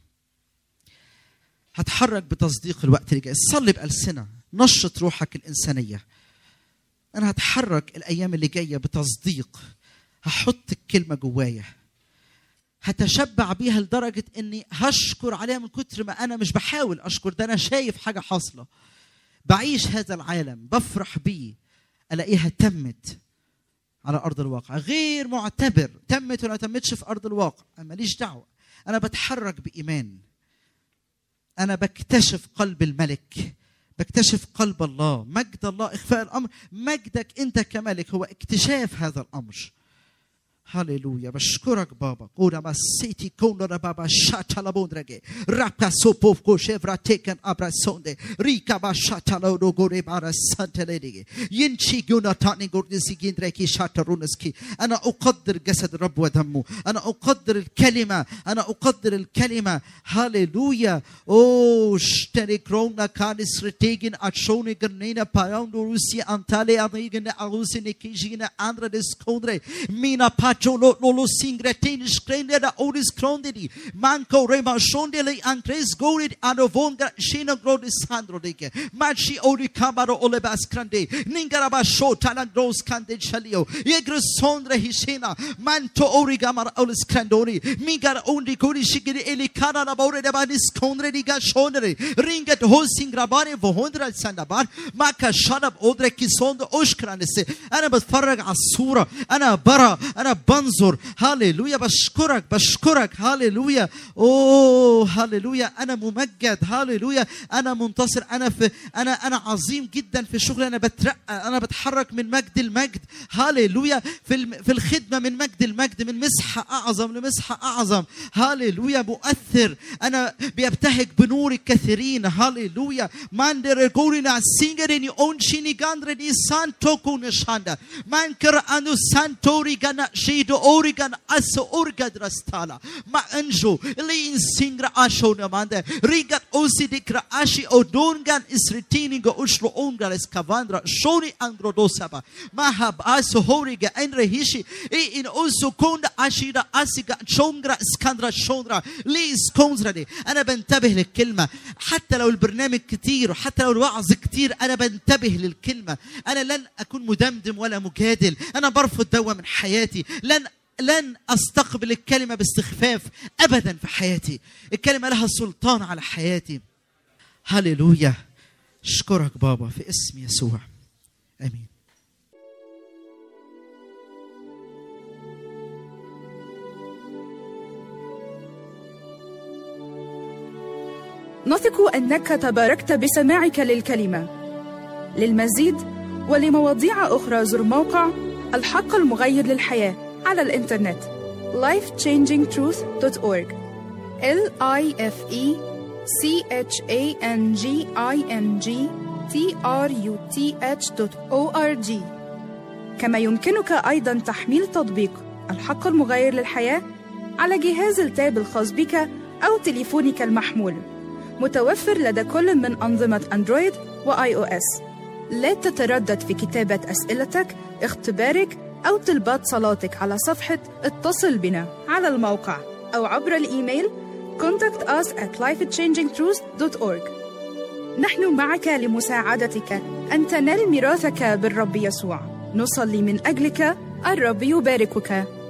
هتحرك بتصديق الوقت اللي جاي صلي بألسنة نشط روحك الإنسانية أنا هتحرك الأيام اللي جاية بتصديق هحط الكلمة جوايا هتشبع بيها لدرجة إني هشكر عليها من كتر ما أنا مش بحاول أشكر ده أنا شايف حاجة حاصلة بعيش هذا العالم بفرح بيه ألاقيها تمت على ارض الواقع غير معتبر تمت ولا تمتش في ارض الواقع انا ماليش دعوه انا بتحرك بايمان انا بكتشف قلب الملك بكتشف قلب الله مجد الله اخفاء الامر مجدك انت كملك هو اكتشاف هذا الامر هللويا بشكرك بابا كونا ما سيتي كونا بابا شاتا لابوندرجي رابكا سوبوف كو شيفرا تيكن ابرا سوندي ريكا با شاتا لو غوري بارا سانتليدي ينشي جونا تاني غوردسي جيندريكي شاتا رونسكي انا اقدر جسد الرب ودمه انا اقدر الكلمه انا اقدر الكلمه هللويا او شتري كرونا كانس رتيجن اتشوني جرنينا باوندو روسي انتالي انيجن اروسي نيكيجينا اندرا ديسكوندري مينا pacho lo lo lo singretini skrende da oris krondedi manco rema shondele ankres gorid anovonga shina grod sandro dike machi ori kamaro olebas krande ningaraba sho talan gros kande chalio yegre sondre hishina manto ori gamar olis krandori migar ondi kuri shigiri eli kana na bore de banis kondre diga shondre ringet hosingrabane vohondra sandabar maka shanab odre kisond oshkranese انا بتفرج على الصوره انا برا انا بنظر هاليلويا بشكرك بشكرك هاليلويا اوه هاليلويا انا ممجد هاليلويا انا منتصر انا في انا انا عظيم جدا في شغلي انا بترقى انا بتحرك من مجد المجد هاليلويا في الم- في الخدمه من مجد المجد من مسحه اعظم لمسحه اعظم هاليلويا مؤثر انا بيبتهج بنور الكثيرين هاليلويا ماندر غورينا سينجريني اونشيني غاندري سانتو كونشاندا مانكر انو سانتوري غانا شيدو اوريغان اسو اورغادراستالا ما انجو لين سينغرا اشو نماندا ريغات اوسي ديكرا اشي اودونغان اسريتيني غو اوشلو اونغار اسكافاندرا شوني اندرو دوسابا ما هاب اسو هوريغا انري هيشي اي ان اوسو كوندا اشيرا اسيغا شونغرا اسكاندرا شونغرا ليس كونزرا دي انا بنتبه للكلمه حتى لو البرنامج كتير وحتى لو الوعظ كتير انا بنتبه للكلمه انا لن اكون مدمدم ولا مجادل انا برفض دوا من حياتي لن لن استقبل الكلمه باستخفاف ابدا في حياتي الكلمه لها سلطان على حياتي هللويا اشكرك بابا في اسم يسوع امين نثق انك تباركت بسماعك للكلمه للمزيد ولمواضيع اخرى زر موقع الحق المغير للحياه على الانترنت lifechangingtruth.org l i f e c h a n g i n g t r u t h.org كما يمكنك ايضا تحميل تطبيق الحق المغير للحياه على جهاز التاب الخاص بك او تليفونك المحمول متوفر لدى كل من أنظمة أندرويد وآي أو إس. لا تتردد في كتابة أسئلتك، اختبارك أو طلبات صلاتك على صفحة اتصل بنا على الموقع أو عبر الإيميل contact us at lifechangingtruth.org نحن معك لمساعدتك أن تنال ميراثك بالرب يسوع نصلي من أجلك الرب يباركك